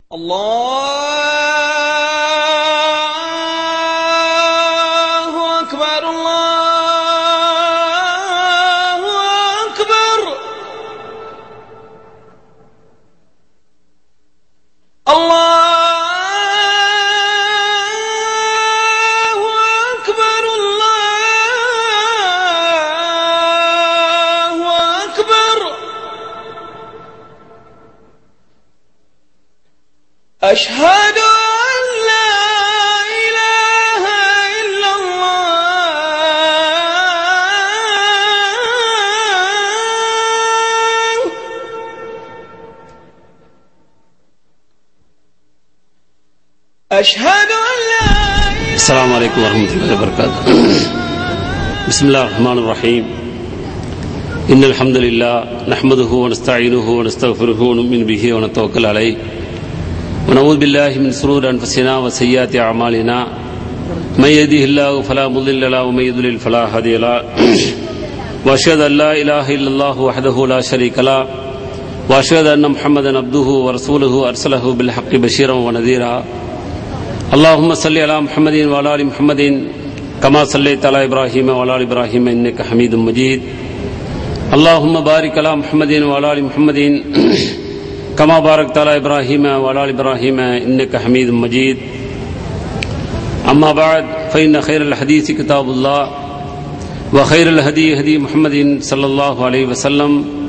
الله أكبر الله أكبر الله أكبر الله أكبر أشهد أن لا إله إلا الله أشهد أن لا إله السلام عليكم ورحمة الله وبركاته بسم الله الرحمن الرحيم إن الحمد لله نحمده ونستعينه ونستغفره ونؤمن به ونتوكل عليه ونعوذ بالله من شرور أنفسنا وسيئات أعمالنا من يهده الله فلا مضل له ومن يضلل فلا هادي له وأشهد أن لا إله إلا الله وحده لا شريك له وأشهد أن محمدا عبده ورسوله أرسله بالحق بشيرا ونذيرا اللهم صل على محمد وعلى ال محمد كما صليت على ابراهيم وعلى ال ابراهيم انك حميد مجيد اللهم بارك على محمد وعلى ال محمد كما باركت على ابراهيم وعلى ال ابراهيم انك حميد مجيد اما بعد فان خير الحديث كتاب الله وخير الهدي هدي محمد صلى الله عليه وسلم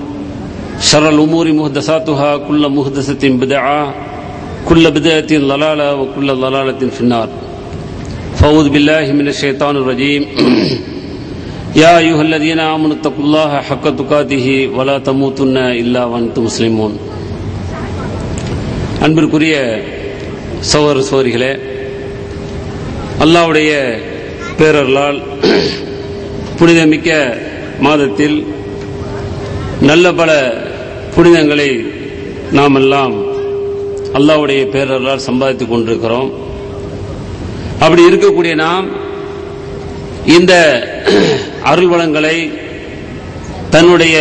شر الامور محدثاتها كل محدثه بدعه كل بدعة ضلالة وكل ضلالة في النار فأعوذ بالله من الشيطان الرجيم يا أيها الذين آمنوا اتقوا الله حق تقاته ولا تموتن إلا وأنتم مسلمون அன்பிற்குரிய சகோதர சோதரிகளே அல்லாவுடைய பேரர்களால் புனிதமிக்க மாதத்தில் நல்ல பல புனிதங்களை நாம் எல்லாம் அல்லாவுடைய பேரர்களால் சம்பாதித்துக் கொண்டிருக்கிறோம் அப்படி இருக்கக்கூடிய நாம் இந்த அருள் வளங்களை தன்னுடைய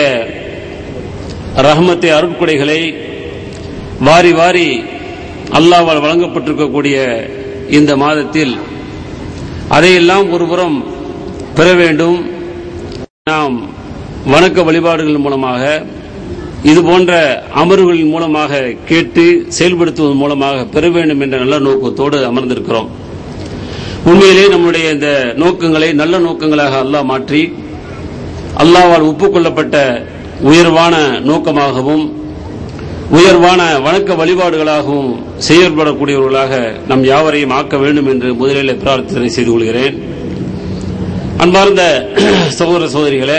ரஹமத்தை அருட்கொடைகளை வாரி வாரி அல்லாவால் வழங்கப்பட்டிருக்கக்கூடிய இந்த மாதத்தில் அதையெல்லாம் ஒருபுறம் பெற வேண்டும் நாம் வணக்க வழிபாடுகள் மூலமாக இது போன்ற அமர்வுகளின் மூலமாக கேட்டு செயல்படுத்துவதன் மூலமாக பெற வேண்டும் என்ற நல்ல நோக்கத்தோடு அமர்ந்திருக்கிறோம் உண்மையிலே நம்முடைய இந்த நோக்கங்களை நல்ல நோக்கங்களாக அல்லாஹ் மாற்றி அல்லாவால் ஒப்புக்கொள்ளப்பட்ட உயர்வான நோக்கமாகவும் உயர்வான வணக்க வழிபாடுகளாகவும் செயல்படக்கூடியவர்களாக நம் யாவரையும் ஆக்க வேண்டும் என்று முதலில் பிரார்த்தனை செய்து கொள்கிறேன் அன்பார்ந்த சகோதர சகோதரிகளே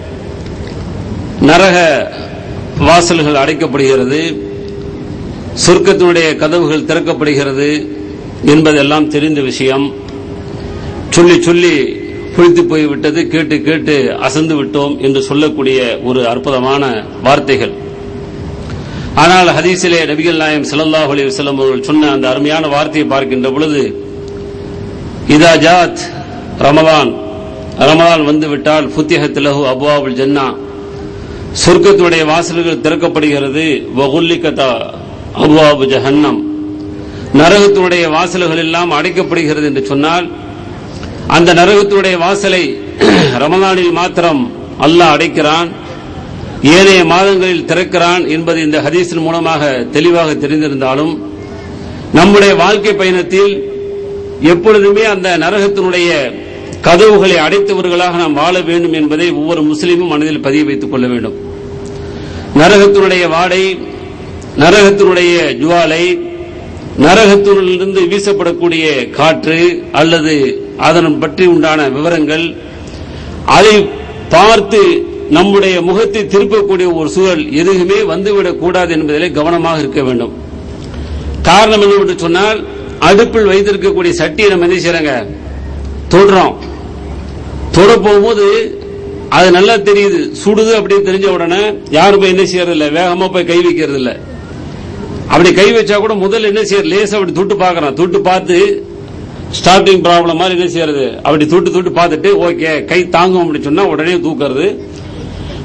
நரக வாசல்கள் அடைக்கப்படுகிறது சொர்க்கத்தினுடைய கதவுகள் திறக்கப்படுகிறது என்பதெல்லாம் தெரிந்த விஷயம் சொல்லி சொல்லி புளித்து போய்விட்டது கேட்டு கேட்டு அசந்து விட்டோம் என்று சொல்லக்கூடிய ஒரு அற்புதமான வார்த்தைகள் ஆனால் ஹதீஸிலே நபிகள் நாயம் ஸல்லல்லாஹு அலைஹி வஸல்லம் அவர்கள் சொன்ன அந்த அருமையான வார்த்தையை பார்க்கின்ற பொழுது இதா ஜாத் ரமதான் ரமதான் வந்து விட்டால் ஃபுத்திஹத் லஹு அபுவாபுல் ஜன்னா சொர்க்கத்துடைய வாசல்கள் திறக்கப்படுகிறது வகுல்லிக்கதா அபுவாபு ஜஹன்னம் நரகத்தினுடைய வாசல்கள் எல்லாம் அடைக்கப்படுகிறது என்று சொன்னால் அந்த நரகத்தினுடைய வாசலை ரமதானில் மாத்திரம் அல்லாஹ் அடைக்கிறான் ஏனைய மாதங்களில் திறக்கிறான் என்பது இந்த ஹதீஸின் மூலமாக தெளிவாக தெரிந்திருந்தாலும் நம்முடைய வாழ்க்கை பயணத்தில் எப்பொழுதுமே அந்த நரகத்தினுடைய கதவுகளை அடைத்தவர்களாக நாம் வாழ வேண்டும் என்பதை ஒவ்வொரு முஸ்லீமும் மனதில் பதிய வைத்துக் கொள்ள வேண்டும் நரகத்தினுடைய வாடை நரகத்தினுடைய ஜுவாலை நரகத்திலிருந்து வீசப்படக்கூடிய காற்று அல்லது அதன் பற்றி உண்டான விவரங்கள் அதை பார்த்து நம்முடைய முகத்தை திருப்பக்கூடிய ஒரு சூழல் எதுவுமே வந்துவிடக் கூடாது என்பதிலே கவனமாக இருக்க வேண்டும் காரணம் என்னவென்று சொன்னால் அடுப்பில் வைத்திருக்கக்கூடிய சட்டியை நம்ம என்ன செய்யறோங்க தொடுறோம் தொட போகும்போது அது நல்லா தெரியுது சுடுது அப்படின்னு தெரிஞ்ச உடனே யாரும் போய் என்ன செய்யறது இல்ல வேகமா போய் கை வைக்கிறது இல்ல அப்படி கை வச்சா கூட முதல்ல என்ன செய்யறது லேசா அப்படி தொட்டு பாக்குறான் தொட்டு பார்த்து ஸ்டார்டிங் ப்ராப்ளம் மாதிரி என்ன செய்யறது அப்படி தொட்டு தொட்டு பார்த்துட்டு ஓகே கை தாங்கும் அப்படின்னு சொன்னா உடனே தூக்குறது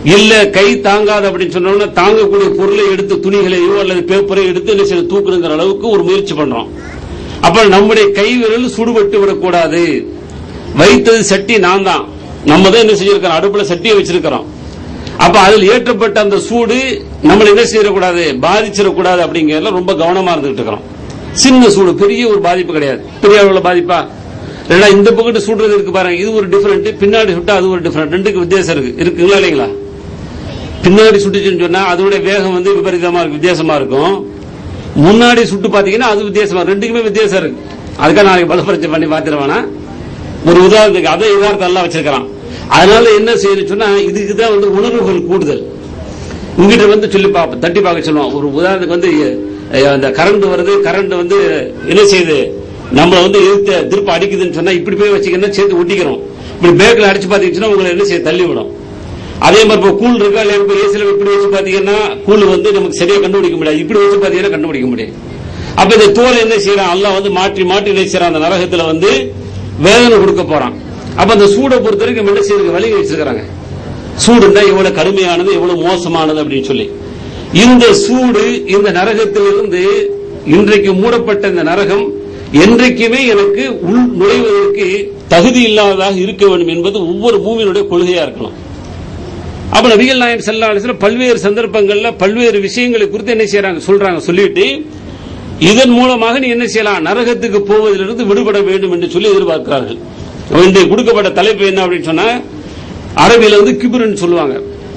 இல்ல கை தாங்காது அப்படின்னு சொன்னோம்னா தாங்கக்கூடிய பொருளை எடுத்து துணிகளையோ அல்லது பேப்பரையோ எடுத்து என்ன செய்ய தூக்கணுங்கிற அளவுக்கு ஒரு முயற்சி பண்றோம் அப்ப நம்முடைய கை விரல் சுடுபட்டு விடக்கூடாது வைத்தது சட்டி நான் தான் நம்ம தான் என்ன செஞ்சிருக்கிறோம் அடுப்புல சட்டியை வச்சிருக்கிறோம் அப்ப அதில் ஏற்றப்பட்ட அந்த சூடு நம்மள என்ன செய்யக்கூடாது பாதிச்சிடக்கூடாது அப்படிங்கறதுல ரொம்ப கவனமா இருந்துகிட்டு இருக்கிறோம் சின்ன சூடு பெரிய ஒரு பாதிப்பு கிடையாது பெரிய அளவுல பாதிப்பா ரெண்டா இந்த பக்கத்து சுடுறது இருக்கு பாருங்க இது ஒரு டிஃபரெண்ட் பின்னாடி சுட்டா அது ஒரு டிஃபரெண்ட் ரெண்டுக்கு வித்தியாசம் இருக்கு இருக்குங்களா இல்லைங்களா பின்னாடி சுட்டுச்சுன்னு சொன்னா அதோட வேகம் வந்து விபரீதமா இருக்கு வித்தியாசமா இருக்கும் முன்னாடி சுட்டு பாத்தீங்கன்னா அது வித்தியாசமா இருக்கு. ரெண்டுக்குமே வித்தியாசம் இருக்கு அதுக்காக நாளைக்கு பலப்பரிச்சை பண்ணி பாத்துருவானா ஒரு உதாரணத்துக்கு அதை உதாரணத்தை எல்லாம் வச்சிருக்கிறான் அதனால என்ன செய்யணும் சொன்னா இதுக்கு தான் வந்து உணர்வுகள் கூடுதல் இங்கிட்ட வந்து சொல்லி பார்ப்போம் தட்டி பார்க்க சொல்லுவோம் ஒரு உதாரணத்துக்கு வந்து அஹ், அந்த கரண்ட் வருது கரண்ட் வந்து என்ன செய்யுது நம்மள வந்து எதிர்த்து திருப்ப அடிக்குதுன்னு சொன்னா இப்படி போய் வச்சுக்கன்னா சேர்த்து ஒட்டிக்கிறோம் இப்படி பேக்ல அடிச்சு பாத்தீங்கன்னா உங்களை என்ன செய்ய தள்ளி விடும் அதே மாதிரி இப்போ கூல் இருக்கா இல்லையா இப்போ ஏசில இப்படி வச்சு பாத்தீங்கன்னா கூல் வந்து நமக்கு சரியா கண்டுபிடிக்க முடியாது இப்படி வச்சு பாத்தீங்கன்னா கண்டுபிடிக்க முடியாது அப்ப இந்த தோலை என்ன செய்யறான் அல்லாஹ் வந்து மாற்றி மாற்றி என்ன செய்யறான் அந்த நரகத்துல வந்து வேதனை கொடுக்க போறான் அப்ப அந்த சூடை பொறுத்த வரைக்கும் என்ன செய்யறது வழி வச்சிருக்காங்க சூடுன்னா எவ்வளவு கடுமையானது எவ்வளவு மோசமானது அப்படின்னு சொல்லி இந்த சூடு இந்த நரகத்திலிருந்து இன்றைக்கு மூடப்பட்ட இந்த நரகம் என்றைக்குமே எனக்கு உள் நுழைவதற்கு தகுதி இல்லாததாக இருக்க வேண்டும் என்பது ஒவ்வொரு பூமியினுடைய கொள்கையா இருக்கணும் அப்ப நபிகள் நாயம் செல்லா அலிஸ்லாம் பல்வேறு சந்தர்ப்பங்கள்ல பல்வேறு விஷயங்களை குறித்து என்ன செய்யறாங்க சொல்றாங்க சொல்லிட்டு இதன் மூலமாக நீ என்ன செய்யலாம் நரகத்துக்கு போவதிலிருந்து விடுபட வேண்டும் என்று சொல்லி எதிர்பார்க்கிறார்கள் அப்ப இன்றைக்கு கொடுக்கப்பட்ட தலைப்பு என்ன அப்படின்னு சொன்னா அரபியில வந்து கிபுருன்னு சொல்லுவாங்க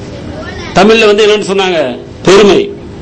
தமிழ்ல வந்து என்னன்னு சொன்னாங்க பெருமை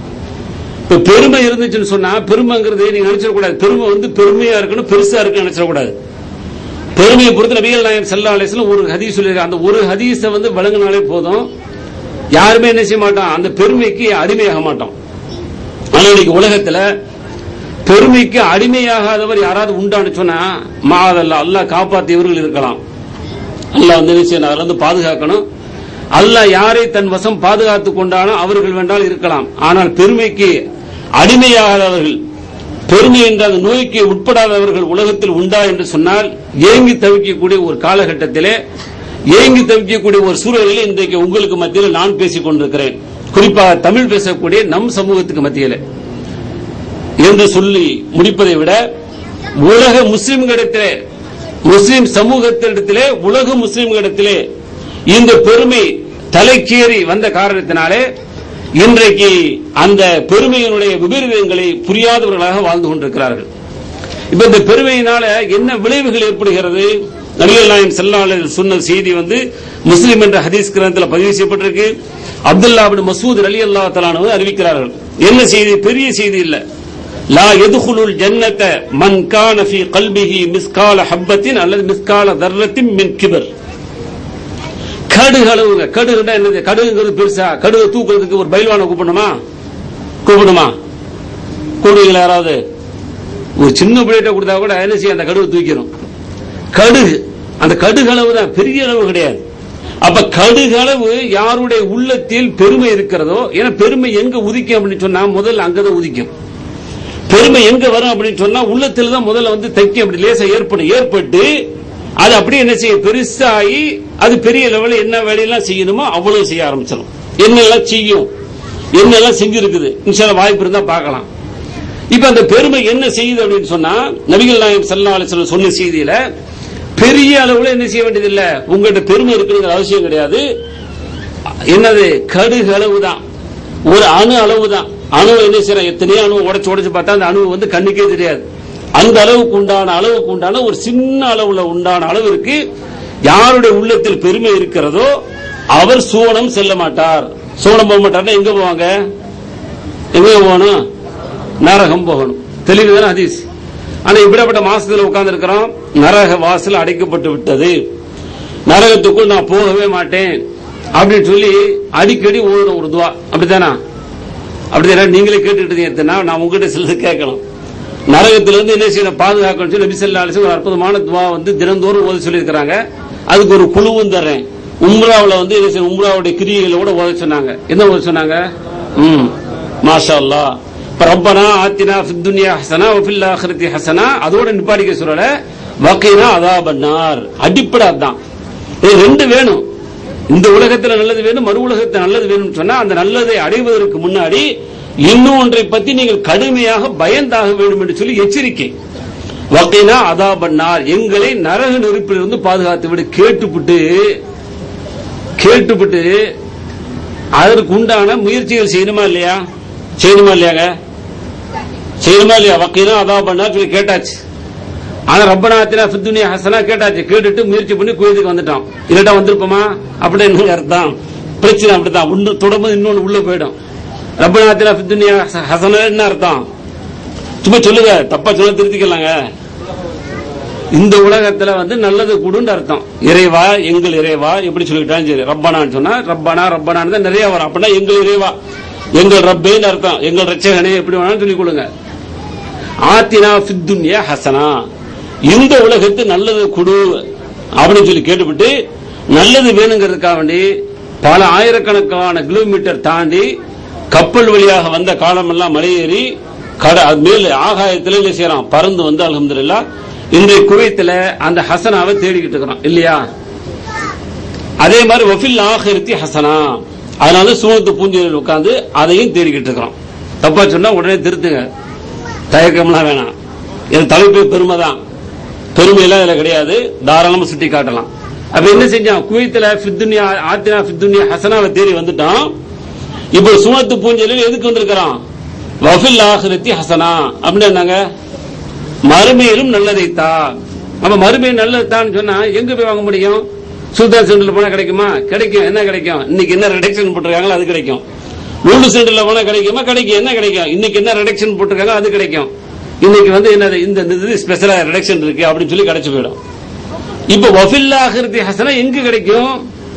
இப்ப பெருமை இருந்துச்சுன்னு சொன்னா பெருமைங்கிறது நீங்க நினைச்சிடக்கூடாது பெருமை வந்து பெருமையா இருக்கணும் பெருசா இருக்குன்னு நினைச்சிடக்கூடாது பெருமையை பொறுத்து நபிகள் நாயகம் செல்லா அலிஸ்லாம் ஒரு ஹதீஸ் சொல்லியிருக்காங்க அந்த ஒரு ஹதீஸை வந்து வழங்கினாலே போதும் யாருமே என்ன செய்ய மாட்டோம் அந்த பெருமைக்கு அடிமையாக மாட்டோம் ஆனா இன்னைக்கு உலகத்துல பெருமைக்கு அடிமையாகாதவர் யாராவது உண்டான்னு சொன்னா மாதல்ல அல்லாஹ் காப்பாற்றியவர்கள் இருக்கலாம் அல்லாஹ் வந்து என்ன செய்யணும் அதுல இருந்து பாதுகாக்கணும் அல்லாஹ் யாரை தன் வசம் பாதுகாத்துக் கொண்டானோ அவர்கள் வேண்டால் இருக்கலாம் ஆனால் பெருமைக்கு அடிமையாகாதவர்கள் பெருமை என்ற அந்த நோய்க்கு உட்படாதவர்கள் உலகத்தில் உண்டா என்று சொன்னால் ஏங்கி தவிக்கக்கூடிய ஒரு காலகட்டத்திலே ஏங்கி தவிக்கக்கூடிய ஒரு சூழலில் இன்றைக்கு உங்களுக்கு மத்தியில் நான் பேசிக் கொண்டிருக்கிறேன் குறிப்பாக தமிழ் பேசக்கூடிய நம் சமூகத்துக்கு மத்தியில் என்று சொல்லி முடிப்பதை விட உலக முஸ்லிம்களிடத்திலே முஸ்லிம் சமூகத்திடத்திலே உலக முஸ்லிம்களிடத்திலே இந்த பெருமை தலைக்கேறி வந்த காரணத்தினாலே இன்றைக்கு அந்த பெருமையினுடைய விபரீதங்களை புரியாதவர்களாக வாழ்ந்து கொண்டிருக்கிறார்கள் இப்ப இந்த பெருமையினால என்ன விளைவுகள் ஏற்படுகிறது நபிகள் நாயம் செல்லாளர் சொன்ன செய்தி வந்து முஸ்லிம் என்ற ஹதீஸ் கிரந்தத்தில் பதிவு செய்யப்பட்டிருக்கு அப்துல்லா பின் மசூத் அலி அல்லா தலானவர் அறிவிக்கிறார்கள் என்ன செய்தி பெரிய செய்தி இல்ல லா எதுகுலுல் ஜன்னத மன் கான ஃபி கல்பிஹி மிஸ்கால ஹப்பத்தின் அல்லது மிஸ்கால தர்ரத்தின் மின் கிபர் கடுகு அளவுங்க கடுகுன்னா என்னது கடுகுங்கிறது பெருசா கடுகு தூக்குறதுக்கு ஒரு பயில்வானை கூப்பிடணுமா கூப்பிடுமா கூடுவீங்களா யாராவது ஒரு சின்ன பிள்ளைகிட்ட கொடுத்தா கூட என்ன செய்ய அந்த கடுகு தூக்கிறோம் கடுகு அந்த கடுகு அளவு தான் பெரிய அளவு கிடையாது அப்ப கடுகு அளவு யாருடைய உள்ளத்தில் பெருமை இருக்கிறதோ ஏன்னா பெருமை எங்க உதிக்கும் அப்படின்னு சொன்னா முதல்ல அங்கதான் உதிக்கும் பெருமை எங்க வரும் அப்படின்னு சொன்னா உள்ளத்துல தான் முதல்ல வந்து தைக்கும் அப்படி லேசா ஏற்படும் ஏற்பட்டு அது அப்படியே என்ன செய்யும் பெருசாகி அது பெரிய லெவலில் என்ன வேலையெல்லாம் செய்யணுமோ அவ்வளவு செய்ய ஆரம்பிச்சிடும் என்னெல்லாம் செய்யும் என்னெல்லாம் செஞ்சிருக்குது இன்ஷால்ல வாய்ப்பு இருந்தா பார்க்கலாம் இப்ப அந்த பெருமை என்ன செய்யுது அப்படின்னு சொன்னா நபிகள் நாயம் சல்லா அலிஸ்வரம் சொன்ன செய்தியில பெரிய அளவுல என்ன செய்ய வேண்டியது இல்ல உங்கள்கிட்ட பெருமை இருக்குங்கிற அவசியம் கிடையாது என்னது கடுகு அளவு தான் ஒரு அணு அளவு தான் அணு என்ன செய்யறோம் எத்தனையோ அணு உடைச்சு உடைச்சு பார்த்தா அந்த அணு வந்து கண்ணுக்கே தெரியாது அந்த அளவுக்கு உண்டான அளவுக்கு உண்டான ஒரு சின்ன அளவுல உண்டான அளவிற்கு யாருடைய உள்ளத்தில் பெருமை இருக்கிறதோ அவர் சூனம் செல்ல மாட்டார் சூனம் போக மாட்டார்னா எங்க போவாங்க எங்க போகணும் நரகம் போகணும் தெளிவுதானே ஹதீஸ் ஆனா இப்படிப்பட்ட மாசத்துல உட்கார்ந்து இருக்கிறோம் நரக வாசல் அடைக்கப்பட்டு விட்டது நரகத்துக்குள் நான் போகவே மாட்டேன் அப்படின்னு சொல்லி அடிக்கடி ஓதுன ஒரு துவா அப்படித்தானா அப்படிதானே நீங்களே கேட்டுட்டு இருந்தீங்க நான் உங்ககிட்ட சிலது கேட்கணும் நரகத்திலிருந்து என்ன செய்யணும் பாதுகாக்கணும் சொல்லி நபிசல்லா அலிசன் ஒரு அற்புதமான துவா வந்து தினந்தோறும் ஓத சொல்லியிருக்கிறாங்க அதுக்கு ஒரு குழுவும் தர்றேன் உம்ராவுல வந்து என்ன செய்யணும் உம்ராவுடைய கிரியைகளை கூட ஓத சொன்னாங்க என்ன ஓத சொன்னாங்க ம் மாஷா அல்லா இப்ப ரப்பனா ஆத்தினா ஃபித் துன்யா ஹசனா வஃபில் ஆஹிரத்தி ஹசனா அதோட நிப்பாடிக்க சொல்லல வக்கீனா அதாபன்னார் அடிப்படை அதான் இது ரெண்டு வேணும் இந்த உலகத்துல நல்லது வேணும் மறு உலகத்துல நல்லது வேணும் சொன்னா அந்த நல்லதை அடைவதற்கு முன்னாடி இன்னும் ஒன்றை பத்தி நீங்கள் கடுமையாக பயந்தாக வேண்டும் என்று சொல்லி எச்சரிக்கை வகைனா அதா பண்ணார் எங்களை நரக நெருப்பிலிருந்து பாதுகாத்து விடு கேட்டுவிட்டு கேட்டுவிட்டு அதற்கு உண்டான முயற்சிகள் செய்யணுமா இல்லையா செய்யணுமா இல்லையாங்க செய்யணுமா இல்லையா வக்கீனா அதா பண்ணார் சொல்லி கேட்டாச்சு ஆனா ரப்பனாத்தினா ஃபித்துனியா ஹசனா கேட்டாச்சு கேட்டுட்டு முயற்சி பண்ணி குயத்துக்கு வந்துட்டோம் இல்லட்டா வந்திருப்போமா அப்படின்னு அர்த்தம் பிரச்சனை அப்படித்தான் ஒன்று தொடர்ந்து இன்னொன்னு உள்ள போயிடும் ரப்பனாத்தினா ஃபித்துனியா ஹசனா என்ன அர்த்தம் சும்மா சொல்லுங்க தப்பா சொல்ல திருத்திக்கலாங்க இந்த உலகத்துல வந்து நல்லது கூடுன்னு அர்த்தம் இறைவா எங்கள் இறைவா எப்படி சொல்லிட்டாலும் சரி ரப்பனான்னு சொன்னா ரப்பனா ரப்பனான்னு தான் நிறைய வரும் அப்படின்னா எங்கள் இறைவா எங்கள் ரப்பேன்னு அர்த்தம் எங்கள் ரச்சகனே எப்படி வேணாலும் சொல்லிக் கொடுங்க ஆத்தினா ஃபித்துன்யா ஹசனா இந்த உலகத்து நல்லது கொடு அப்படின்னு சொல்லி கேட்டுவிட்டு நல்லது வேணுங்கிறதுக்காக வேண்டி பல ஆயிரக்கணக்கான கிலோமீட்டர் தாண்டி கப்பல் வழியாக வந்த காலமெல்லாம் மலையேறி கட அது மேல ஆகாயத்துல என்ன செய்யறான் பறந்து வந்து அலமதுல்லா இன்றைய குவைத்துல அந்த ஹசனாவை தேடிக்கிட்டு இருக்கிறோம் இல்லையா அதே மாதிரி வஃபில் ஆஹிருத்தி ஹசனா அதனால சூனத்து பூஞ்சலில் உட்கார்ந்து அதையும் தேடிக்கிட்டு இருக்கிறோம் தப்பா சொன்னா உடனே திருத்துங்க தயக்கம்லாம் வேணாம் என் தலைப்பு பெருமை தான் பெருமையெல்லாம் இதுல கிடையாது தாராளமா சுட்டி காட்டலாம் அப்ப என்ன செஞ்சான் குவைத்துல ஃபித்துன்யா ஆத்தினா ஃபித்துன்யா ஹசனாவை தேடி வந்துட்டோம் இப்போ சுனத்து பூஞ்சலில் எதுக்கு வந்திருக்கிறான் வஃபில் ஆஹிரத்தி ஹசனா அப்படின்னு என்னங்க மறுமையிலும் நல்லதைத்தா அப்ப மறுமையில் நல்லதுதான் சொன்னா எங்க போய் வாங்க முடியும் சுல்தான் சென்டர்ல போனா கிடைக்குமா கிடைக்கும் என்ன கிடைக்கும் இன்னைக்கு என்ன ரிடக்ஷன் போட்டிருக்காங்களோ அது கிடைக்கும் நூலு சென்டர்ல போனா கிடைக்குமா கிடைக்கும் என்ன கிடைக்கும் இன்னைக்கு என்ன ரிடக்ஷன் போட்டிருக்காங்க அது கிடைக்கும் இன்னைக்கு வந்து என்னது இந்த இது ஸ்பெஷலா ரிடக்ஷன் இருக்கு அப்படின்னு சொல்லி கிடைச்சு போயிடும் இப்ப வஃபில்லாகிருதி ஹசனா எங்க கிடைக்கும்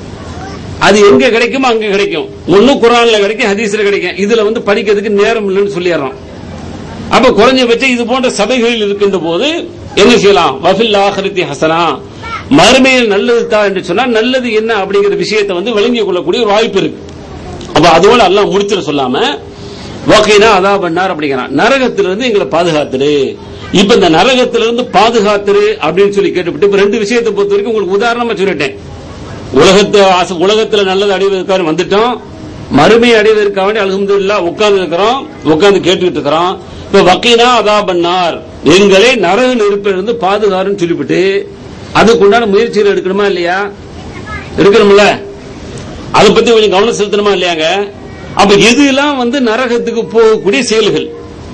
அது எங்க கிடைக்குமோ அங்க கிடைக்கும் ஒன்னும் குரான்ல கிடைக்கும் ஹதீஸ்ல கிடைக்கும் இதுல வந்து படிக்கிறதுக்கு நேரம் இல்லைன்னு சொல்லிடுறோம் அப்ப குறைஞ்சபட்சம் இது போன்ற சபைகளில் இருக்கின்ற போது என்ன செய்யலாம் வஃபில் ஆஹரித்தி ஹசனா மறுமையில் நல்லது தான் என்று சொன்னா நல்லது என்ன அப்படிங்கிற விஷயத்தை வந்து விளங்கிக் கொள்ளக்கூடிய ஒரு வாய்ப்பு இருக்கு அப்ப அதோட எல்லாம் முடிச்சிட சொல்லாம வகைனா அதா பண்ணார் அப்படிங்கிறான் நரகத்திலிருந்து எங்களை பாதுகாத்துரு இப்ப இந்த நரகத்திலிருந்து பாதுகாத்துரு அப்படின்னு சொல்லி கேட்டுவிட்டு இப்ப ரெண்டு விஷயத்தை பொறுத்த வரைக்கும் உங்களுக்கு உதாரணமா சொல்லிட்டேன் உலகத்து ஆசை- உலகத்துல நல்லது அடைவதற்காக வந்துட்டோம் மறுமையை அடைவதற்காக வேண்டி அலமதுல்லா உட்கார்ந்து இருக்கிறோம் உட்கார்ந்து கேட்டுக்கிட்டு இருக்கிறோம் இப்ப வக்கீனா அதா பண்ணார் எங்களை நரக நெருப்பிலிருந்து பாதுகாருன்னு சொல்லிவிட்டு அதுக்குண்டான முயற்சிகள் எடுக்கணுமா இல்லையா எடுக்கணும்ல அதை பத்தி கொஞ்சம் கவனம் செலுத்தணுமா இல்லையாங்க அப்ப எதுலாம் வந்து நரகத்துக்கு போகக்கூடிய செயல்கள்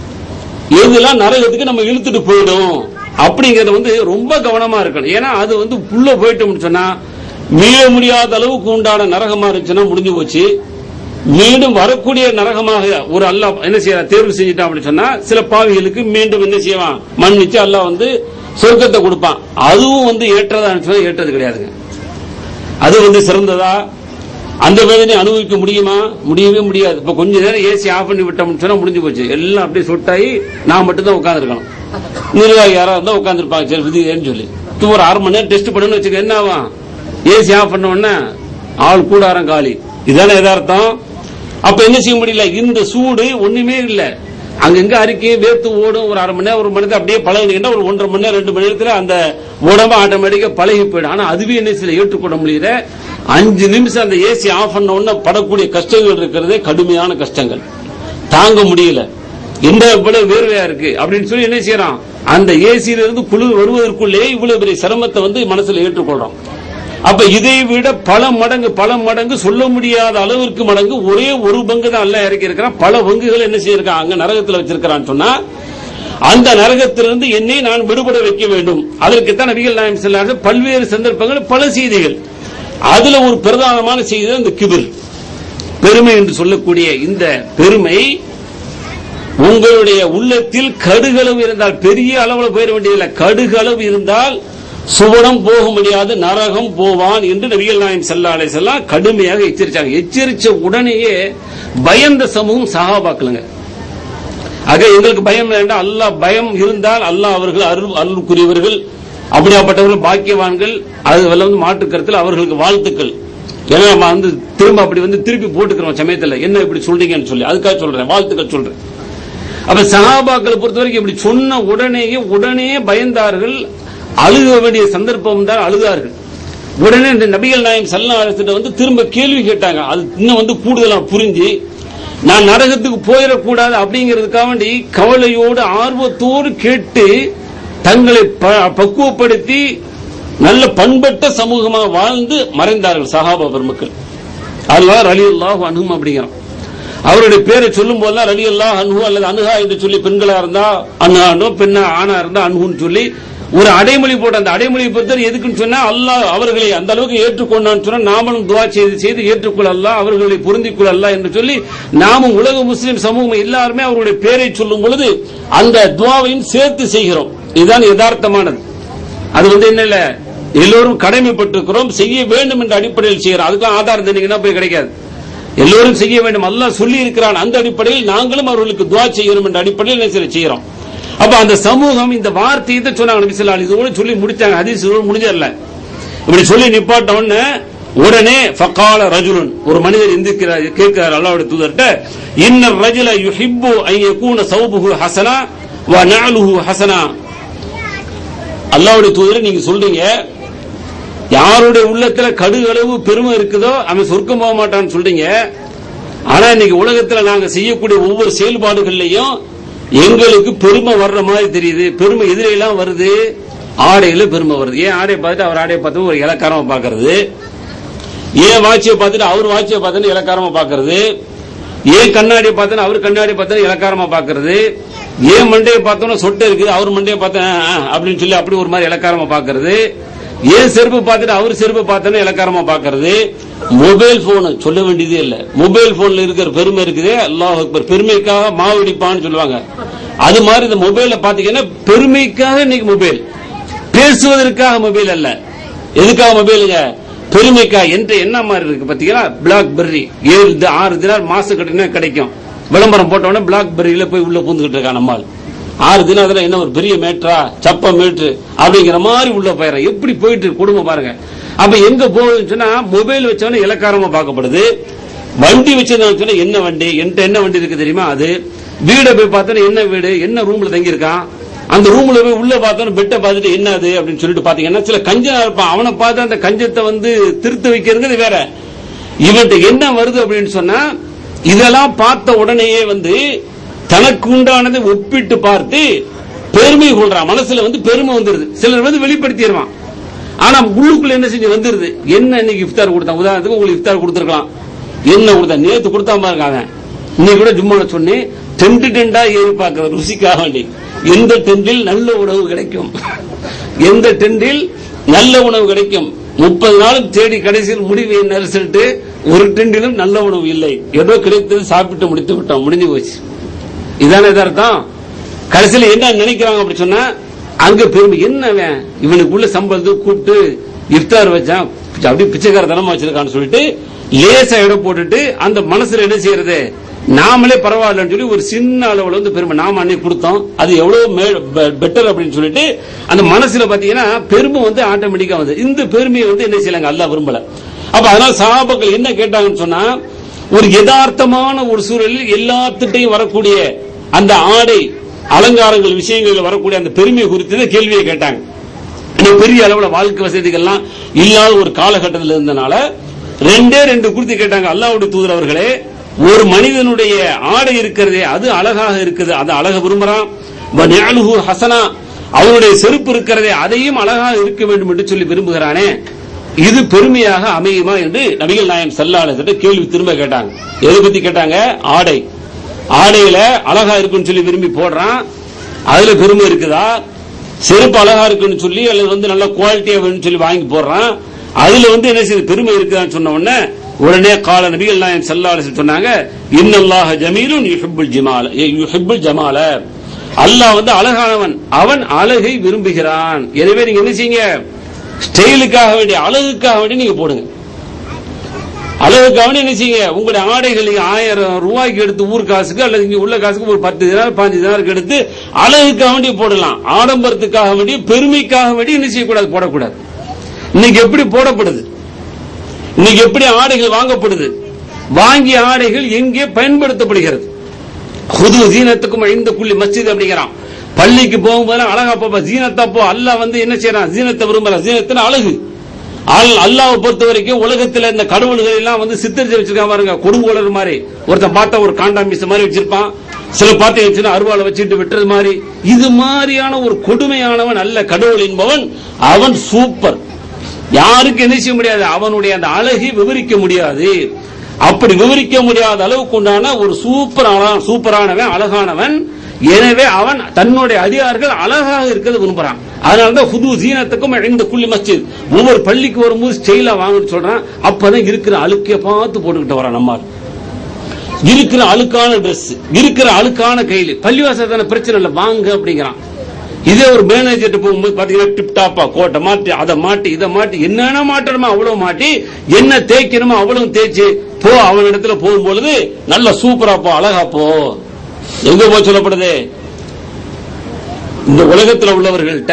எதுலாம் நரகத்துக்கு நம்ம இழுத்துட்டு போயிடும் அப்படிங்கறது வந்து ரொம்ப கவனமா இருக்கணும் ஏன்னா அது வந்து உள்ள போயிட்டோம்னு சொன்னா மீள முடியாத அளவுக்கு உண்டான நரகமா இருந்துச்சுன்னா முடிஞ்சு போச்சு மீண்டும் வரக்கூடிய நரகமாக ஒரு அல்லாஹ் என்ன செய்ய தேர்வு செஞ்சுட்டான் அப்படின்னு சொன்னா சில பாவிகளுக்கு மீண்டும் என்ன செய்வான் மன்னிச்சு அல்லாஹ் வந்து சொர்க்கத்தை கொடுப்பான் அதுவும் வந்து ஏற்றதா சொன்னா ஏற்றது கிடையாதுங்க அது வந்து சிறந்ததா அந்த வேதனை அனுபவிக்க முடியுமா முடியவே முடியாது இப்ப கொஞ்ச நேரம் ஏசி ஆஃப் பண்ணி விட்டோம்னு சொன்னா முடிஞ்சு போச்சு எல்லாம் அப்படியே சொட்டாயி நான் மட்டும் தான் உட்காந்துருக்கணும் நிர்வாகி யாரா இருந்தா உட்காந்துருப்பாங்க சரி இது ஏன்னு சொல்லி இப்போ ஒரு அரை மணி நேரம் டெஸ்ட் பண்ணணும்னு வச்சுக்க என்ன ஆகும் ஏசி ஆஃப் பண்ண உடனே ஆள் கூடாரம் காலி இதானே எதார்த்தம் அப்ப என்ன செய்ய முடியல இந்த சூடு ஒண்ணுமே இல்ல அங்கங்க அறிக்கை வேர்த்து ஓடும் ஒரு அரை மணி நேரம் ஒரு மணி நேரம் அப்படியே பழகினீங்கன்னா ஒரு ஒன்றரை மணி நேரம் ரெண்டு மணி நேரத்துல அந்த உடம்பு ஆட்டோமேட்டிக்கா பழகி போயிடும் ஆனா அதுவே என்ன சில ஏற்றுக்கொள்ள முடியல அஞ்சு நிமிஷம் அந்த ஏசி ஆஃப் பண்ண உடனே படக்கூடிய கஷ்டங்கள் இருக்கிறதே கடுமையான கஷ்டங்கள் தாங்க முடியல எந்த இவ்வளவு வேர்வையா இருக்கு அப்படின்னு சொல்லி என்ன செய்யறான் அந்த ஏசியில இருந்து குளிர் வருவதற்குள்ளே இவ்வளவு பெரிய சிரமத்தை வந்து மனசுல ஏற்றுக்கொள்றோம் அப்ப இதை விட பல மடங்கு பல மடங்கு சொல்ல முடியாத அளவிற்கு மடங்கு ஒரே ஒரு பங்கு தான் அல்ல இறக்கி இருக்கிறான் பல பங்குகள் என்ன செய்யிருக்கான் அங்க நரகத்துல வச்சிருக்கிறான்னு சொன்னா அந்த நரகத்திலிருந்து என்னை நான் விடுபட வைக்க வேண்டும் அதற்குத்தான் நபிகள் நாயம் செல்லார்கள் பல்வேறு சந்தர்ப்பங்கள் பல செய்திகள் அதுல ஒரு பிரதானமான செய்தி தான் இந்த கிபிர் பெருமை என்று சொல்லக்கூடிய இந்த பெருமை உங்களுடைய உள்ளத்தில் கடுகளவு இருந்தால் பெரிய அளவுல போயிட வேண்டியதில்லை கடுகளவு இருந்தால் சுவனம் போக முடியாது நரகம் போவான் என்று நபிகள் நாயம் செல்லா அலை செல்லாம் கடுமையாக எச்சரிச்சாங்க எச்சரிச்ச உடனேயே பயந்த சமூகம் சகாபாக்கலுங்க ஆக எங்களுக்கு பயம் வேண்டாம் அல்லாஹ் பயம் இருந்தால் அல்லாஹ் அவர்கள் அருள் அருளுக்குரியவர்கள் அப்படியாப்பட்டவர்கள் பாக்கியவான்கள் அது வந்து மாற்று கருத்தில் அவர்களுக்கு வாழ்த்துக்கள் ஏன்னா நம்ம வந்து திரும்ப அப்படி வந்து திருப்பி போட்டுக்கிறோம் சமயத்தில் என்ன இப்படி சொல்றீங்கன்னு சொல்லி அதுக்காக சொல்றேன் வாழ்த்துக்கள் சொல்றேன் அப்ப சஹாபாக்களை பொறுத்த வரைக்கும் இப்படி சொன்ன உடனேயே உடனே பயந்தார்கள் அழுக வேண்டிய சந்தர்ப்பம் தான் அழுதார்கள் உடனே இந்த நபிகள் நாயம் சல்லாஹத்திட்ட வந்து திரும்ப கேள்வி கேட்டாங்க அது இன்னும் வந்து கூடுதலா புரிஞ்சு நான் நரகத்துக்கு போயிடக்கூடாது அப்படிங்கிறதுக்காக வேண்டி கவலையோடு ஆர்வத்தோடு கேட்டு தங்களை ப- பக்குவப்படுத்தி நல்ல பண்பட்ட சமூகமாக வாழ்ந்து மறைந்தார்கள் சஹாபா பெருமக்கள் அல்லாஹ் ரலி அல்லாஹ் அனுகும் அப்படிங்கிறான் அவருடைய பேரை சொல்லும் போதெல்லாம் ரலி அல்லாஹ் அன்ஹு அல்லது அனுகா என்று சொல்லி பெண்களா இருந்தா அன்ஹானோ பெண்ணா ஆணா இருந்தா அன்ஹுன்னு சொல்லி ஒரு அடைமொழி போட்டு அந்த அடைமொழி பொறுத்தவரை எதுக்குன்னு சொன்னா அல்லாஹ் அவர்களை அந்த அளவுக்கு ஏற்றுக்கொண்டான்னு சொன்னா நாமளும் துவா செய்து செய்து ஏற்றுக்கொள்ள அல்லாஹ் அவர்களை பொருந்திக் அல்லாஹ் என்று சொல்லி நாமும் உலக முஸ்லிம் சமூகம் எல்லாருமே அவருடைய பேரை சொல்லும் பொழுது அந்த துவாவையும் சேர்த்து செய்கிறோம் இதுதான் யதார்த்தமானது அது வந்து என்ன இல்ல எல்லோரும் கடமைப்பட்டிருக்கிறோம் செய்ய வேண்டும் என்ற அடிப்படையில் செய்கிறோம் அதுக்கெல்லாம் ஆதாரம் தந்தீங்கன்னா போய் கிடைக்காது எல்லோரும் செய்ய வேண்டும் அல்லாஹ் சொல்லி இருக்கிறான் அந்த அடிப்படையில் நாங்களும் அவர்களுக்கு துவா செய்யணும் என்ற அடிப்படையில் என்ன செய்ய- செய்கிறோம் அப்ப அந்த சமூகம் இந்த வார்த்தையை தான் சொன்னாங்க நபி ஸல்லல்லாஹு அலைஹி வஸல்லம் சொல்லி முடிச்சாங்க ஹதீஸ் முடிஞ்சல இப்படி சொல்லி நிப்பாட்ட உடனே உடனே ஃபகால ரஜுலுன் ஒரு மனிதர் எந்திருக்கிறார் கேட்கிறார் அல்லாஹ்வுடைய தூதர்ட்ட இன்னர் ரஜுல யுஹிப்பு அன் யகூன சௌபுஹு ஹஸனா வ நஅலுஹு ஹஸனா அல்லாஹ்வுடைய தூதரை நீங்க சொல்றீங்க யாருடைய உள்ளத்துல கடுகளவு பெருமை இருக்குதோ அவன் சொர்க்கம் போக மாட்டான்னு சொல்றீங்க ஆனா இன்னைக்கு உலகத்துல நாங்க செய்யக்கூடிய ஒவ்வொரு செயல்பாடுகள்லயும் எங்களுக்கு பெருமை வர்ற மாதிரி தெரியுது பெருமை எதிரெல்லாம் வருது ஆடையில பெருமை வருது ஏன் ஆடையை பார்த்துட்டு அவர் ஆடையை பார்த்து ஒரு இலக்காரமா பாக்குறது ஏன் வாட்சியை பார்த்துட்டு அவர் வாட்சியை பார்த்துட்டு இலக்காரமா பாக்குறது ஏன் கண்ணாடியை பார்த்தா அவர் கண்ணாடியை பார்த்தா இலக்காரமா பாக்குறது ஏன் மண்டையை பார்த்தோன்னா சொட்டை இருக்குது அவர் மண்டையை பார்த்தா ஆ, ஆ, அப்படின்னு சொல்லி அப்படி ஒரு மாதிரி இலக்காரமா பாக்குறது ஏன் செருப்பு பார்த்துட்டு அவர் செருப்பு பார்த்தோன்னா இலக்காரமா பாக்குறது மொபைல் போன் சொல்ல வேண்டியதே இல்ல மொபைல் போன்ல இருக்கிற பெருமை இருக்குதே அல்லாஹ் அக்பர் பெருமைக்காக மாவடிப்பான்னு சொல்லுவாங்க அது மாதிரி இந்த மொபைல்ல பாத்தீங்கன்னா பெருமைக்காக இன்னைக்கு மொபைல் பேசுவதற்காக மொபைல் அல்ல எதுக்காக மொபைலுங்க பெருமைக்கா என்ற என்ன மாதிரி இருக்கு பாத்தீங்களா பிளாக் பெர்ரி ஏழு தி- ஆறு தினார் மாசம் கட்டினா கிடைக்கும் விளம்பரம் போட்ட உடனே பிளாக் பெர்ரியில போய் உள்ள பூந்துகிட்டு இருக்கான் நம்மால் ஆறு தினம் அதுல என்ன ஒரு பெரிய மேட்ரா சப்ப மேட்ரு அப்படிங்கிற மாதிரி உள்ள போயிடும் எப்படி போயிட்டு இருக்கு குடும்பம் பாருங்க அப்ப எங்க போகுதுன்னு சொன்னா மொபைல் வச்சவன இலக்காரமா பார்க்கப்படுது வண்டி வச்சிருந்தான்னு சொன்னா என்ன வண்டி என்கிட்ட என்ன வண்டி இருக்கு தெரியுமா அது வீடை போய் பார்த்தா என்ன வீடு என்ன ரூம்ல தங்கி இருக்கான் அந்த ரூம்ல போய் உள்ள பார்த்தோம் பெட்டை பார்த்துட்டு என்ன அது அப்படின்னு சொல்லிட்டு பாத்தீங்கன்னா சில கஞ்சனா இருப்பான் அவனை பார்த்து அந்த கஞ்சத்தை வந்து திருத்த வைக்கிறது வேற இவன்ட்ட என்ன வருது அப்படின்னு சொன்னா இதெல்லாம் பார்த்த உடனேயே வந்து தனக்கு உண்டானதை ஒப்பிட்டு பார்த்து பெருமை கொள்றான் மனசுல வந்து பெருமை வந்துருது சிலர் வந்து வெளிப்படுத்திடுவான் ஆனா உள்ளுக்குள்ள என்ன செஞ்சு வந்துருது என்ன இன்னைக்கு இஃப்தார் கொடுத்தான் உதாரணத்துக்கு உங்களுக்கு இஃப்தார் கொடுத்துருக்கலாம் என்ன கொடுத்தா நேத்து கொடுத்தா பாருங்க அவன் இன்னைக்கு கூட ஜும்மால சொன்னேன் டென்ட் டெண்டா ஏறி பார்க்கிற ருசிக்காக வேண்டி எந்த டெண்டில் நல்ல உணவு கிடைக்கும் எந்த டெண்டில் நல்ல உணவு கிடைக்கும் முப்பது நாளும் தேடி கடைசியில் முடிவு என்ன ரிசல்ட் ஒரு டெண்டிலும் நல்ல உணவு இல்லை ஏதோ கிடைத்தது சாப்பிட்டு முடித்து விட்டோம் முடிஞ்சு போச்சு இதானே அர்த்தம் கடைசியில் என்ன நினைக்கிறாங்க அப்படி சொன்னா அங்க பெருமை என்ன அவன் இவனுக்குள்ள சம்பளத்தை கூப்பிட்டு இஃப்தார் வச்சான் அப்படியே பிச்சைக்காரத்தனமா வச்சிருக்கான்னு சொல்லிட்டு லேசா இடம் போட்டுட்டு அந்த மனசுல என்ன செய்யறது நாமளே பரவாயில்லன்னு சொல்லி ஒரு சின்ன அளவுல வந்து பெருமை நாம அன்னைக்கு கொடுத்தோம் அது எவ்வளவு பெட்டர் அப்படின்னு சொல்லிட்டு அந்த மனசுல பாத்தீங்கன்னா பெருமை வந்து ஆட்டோமேட்டிக்கா வந்து இந்த பெருமையை வந்து என்ன செய்யலாங்க அல்லாஹ் விரும்பல அப்ப அதனால சஹாபாக்கள் என்ன கேட்டாங்கன்னு சொன்னா ஒரு யதார்த்தமான ஒரு சூழலில் எல்லாத்திட்டையும் வரக்கூடிய அந்த ஆடை அலங்காரங்கள் விஷயங்கள் வரக்கூடிய அந்த பெருமை குறித்து தான் கேள்வியை கேட்டாங்க இன்னைக்கு பெரிய அளவுல வாழ்க்கை வசதிகள்லாம் இல்லாத ஒரு காலகட்டத்தில் இருந்தனால ரெண்டே ரெண்டு குறித்து கேட்டாங்க அல்லாஹ்வுடைய தூதர் அவர்களே ஒரு மனிதனுடைய ஆடை இருக்கிறதே அது அழகாக இருக்குது அது அழக விரும்புறான் வ நிஅலுஹு ஹசனா அவனுடைய செருப்பு இருக்கிறதே அதையும் அழகாக இருக்க வேண்டும் என்று சொல்லி விரும்புகிறானே இது பெருமையாக அமையுமா என்று நபிகள் நாயம் செல்லாளர்கிட்ட கேள்வி திரும்ப கேட்டாங்க எதை பத்தி கேட்டாங்க ஆடை ஆடையில அழகா இருக்குன்னு சொல்லி விரும்பி போடுறான் அதுல பெருமை இருக்குதா செருப்பு அழகா இருக்குன்னு சொல்லி அல்லது வந்து நல்ல குவாலிட்டியா வேணும்னு சொல்லி வாங்கி போடுறான் அதுல வந்து என்ன செய்யுது பெருமை இருக்குதான்னு சொன்ன உடனே உடனே கால நபிகள் நாயம் செல்லாளர் சொன்னாங்க இன்னல்லாஹ ஜமீலுன் யுஹிப்புல் ஜமால யுஹிப்புல் ஜமால அல்லாஹ் வந்து அழகானவன் அவன் அழகை விரும்புகிறான் எனவே நீங்க என்ன செய்யுங்க ஸ்டைலுக்காக வேண்டிய அழகுக்காக வேண்டி நீங்க போடுங்க அழகுக்காக வேண்டி என்ன செய்யுங்க உங்களுடைய ஆடைகள் நீங்க ஆயிரம் ரூபாய்க்கு எடுத்து ஊர் காசுக்கு அல்லது இங்க உள்ள காசுக்கு ஒரு பத்து தினார் பாஞ்சு தினாருக்கு எடுத்து அழகுக்காக வேண்டி போடலாம் ஆடம்பரத்துக்காக வேண்டி பெருமைக்காக வேண்டி என்ன செய்யக்கூடாது போடக்கூடாது இன்னைக்கு எப்படி போடப்படுது இன்னைக்கு எப்படி ஆடைகள் வாங்கப்படுது வாங்கிய ஆடைகள் எங்கே பயன்படுத்தப்படுகிறது புது ஜீனத்துக்கும் ஐந்து புள்ளி மஸ்ஜித் அப்படிங்கிறான் பள்ளிக்கு போகும்போது அழகா போப்பா ஜீனத்தா போ அல்லாஹ் வந்து என்ன செய்யறான் ஜீனத்தை விரும்புறான் ஜீனத்தின் அழகு அல்- அல்லாஹ்வை பொறுத்த வரைக்கும் உலகத்துல இந்த கடவுள்கள் எல்லாம் வந்து சித்தரிச்சு வச்சிருக்காங்க பாருங்க கொடுங்கோலர் மாதிரி ஒருத்தன் பார்த்தா ஒரு காண்டாமிஸ் மாதிரி வச்சிருப்பான் சில பார்த்து வச்சுன்னா அருவாளை வச்சுட்டு வெட்டுறது மாதிரி இது மாதிரியான ஒரு கொடுமையானவன் அல்ல கடவுள் என்பவன் அவன் சூப்பர் யாருக்கு என்ன செய்ய முடியாது அவனுடைய அந்த அழகை விவரிக்க முடியாது அப்படி விவரிக்க முடியாத அளவுக்கு உண்டான ஒரு சூப்பரான சூப்பரானவன் அழகானவன் எனவே அவன் தன்னுடைய அதிகாரிகள் அழகாக இருக்கிறது விரும்புறான் அதனாலதான் புது சீனத்துக்கும் இந்த குள்ளி மஸ்ஜித் ஒவ்வொரு பள்ளிக்கு வரும்போது ஸ்டைலா வாங்கன்னு சொல்றான் அப்பதான் இருக்கிற அழுக்கைய பார்த்து போட்டுக்கிட்டு வரான் நம்மால் இருக்கிற அழுக்கான Dress இருக்கிற அழுக்கான கையில் பள்ளிவாசல் பிரச்சனை இல்லை வாங்க அப்படிங்கிறான் இதே ஒரு மேனேஜர் போகும்போது பாத்தீங்கன்னா டிப் டாப்பா கோட்டை மாட்டி அதை மாட்டி இதை மாட்டி என்னென்ன மாட்டணுமோ அவ்வளவு மாட்டி என்ன தேய்க்கணுமோ அவ்வளவு தேய்ச்சு போ அவன் இடத்துல போகும்பொழுது நல்ல சூப்பரா போ அழகா போ எங்க போ சொல்லப்படுது இந்த உலகத்துல உள்ளவர்கள்ட்ட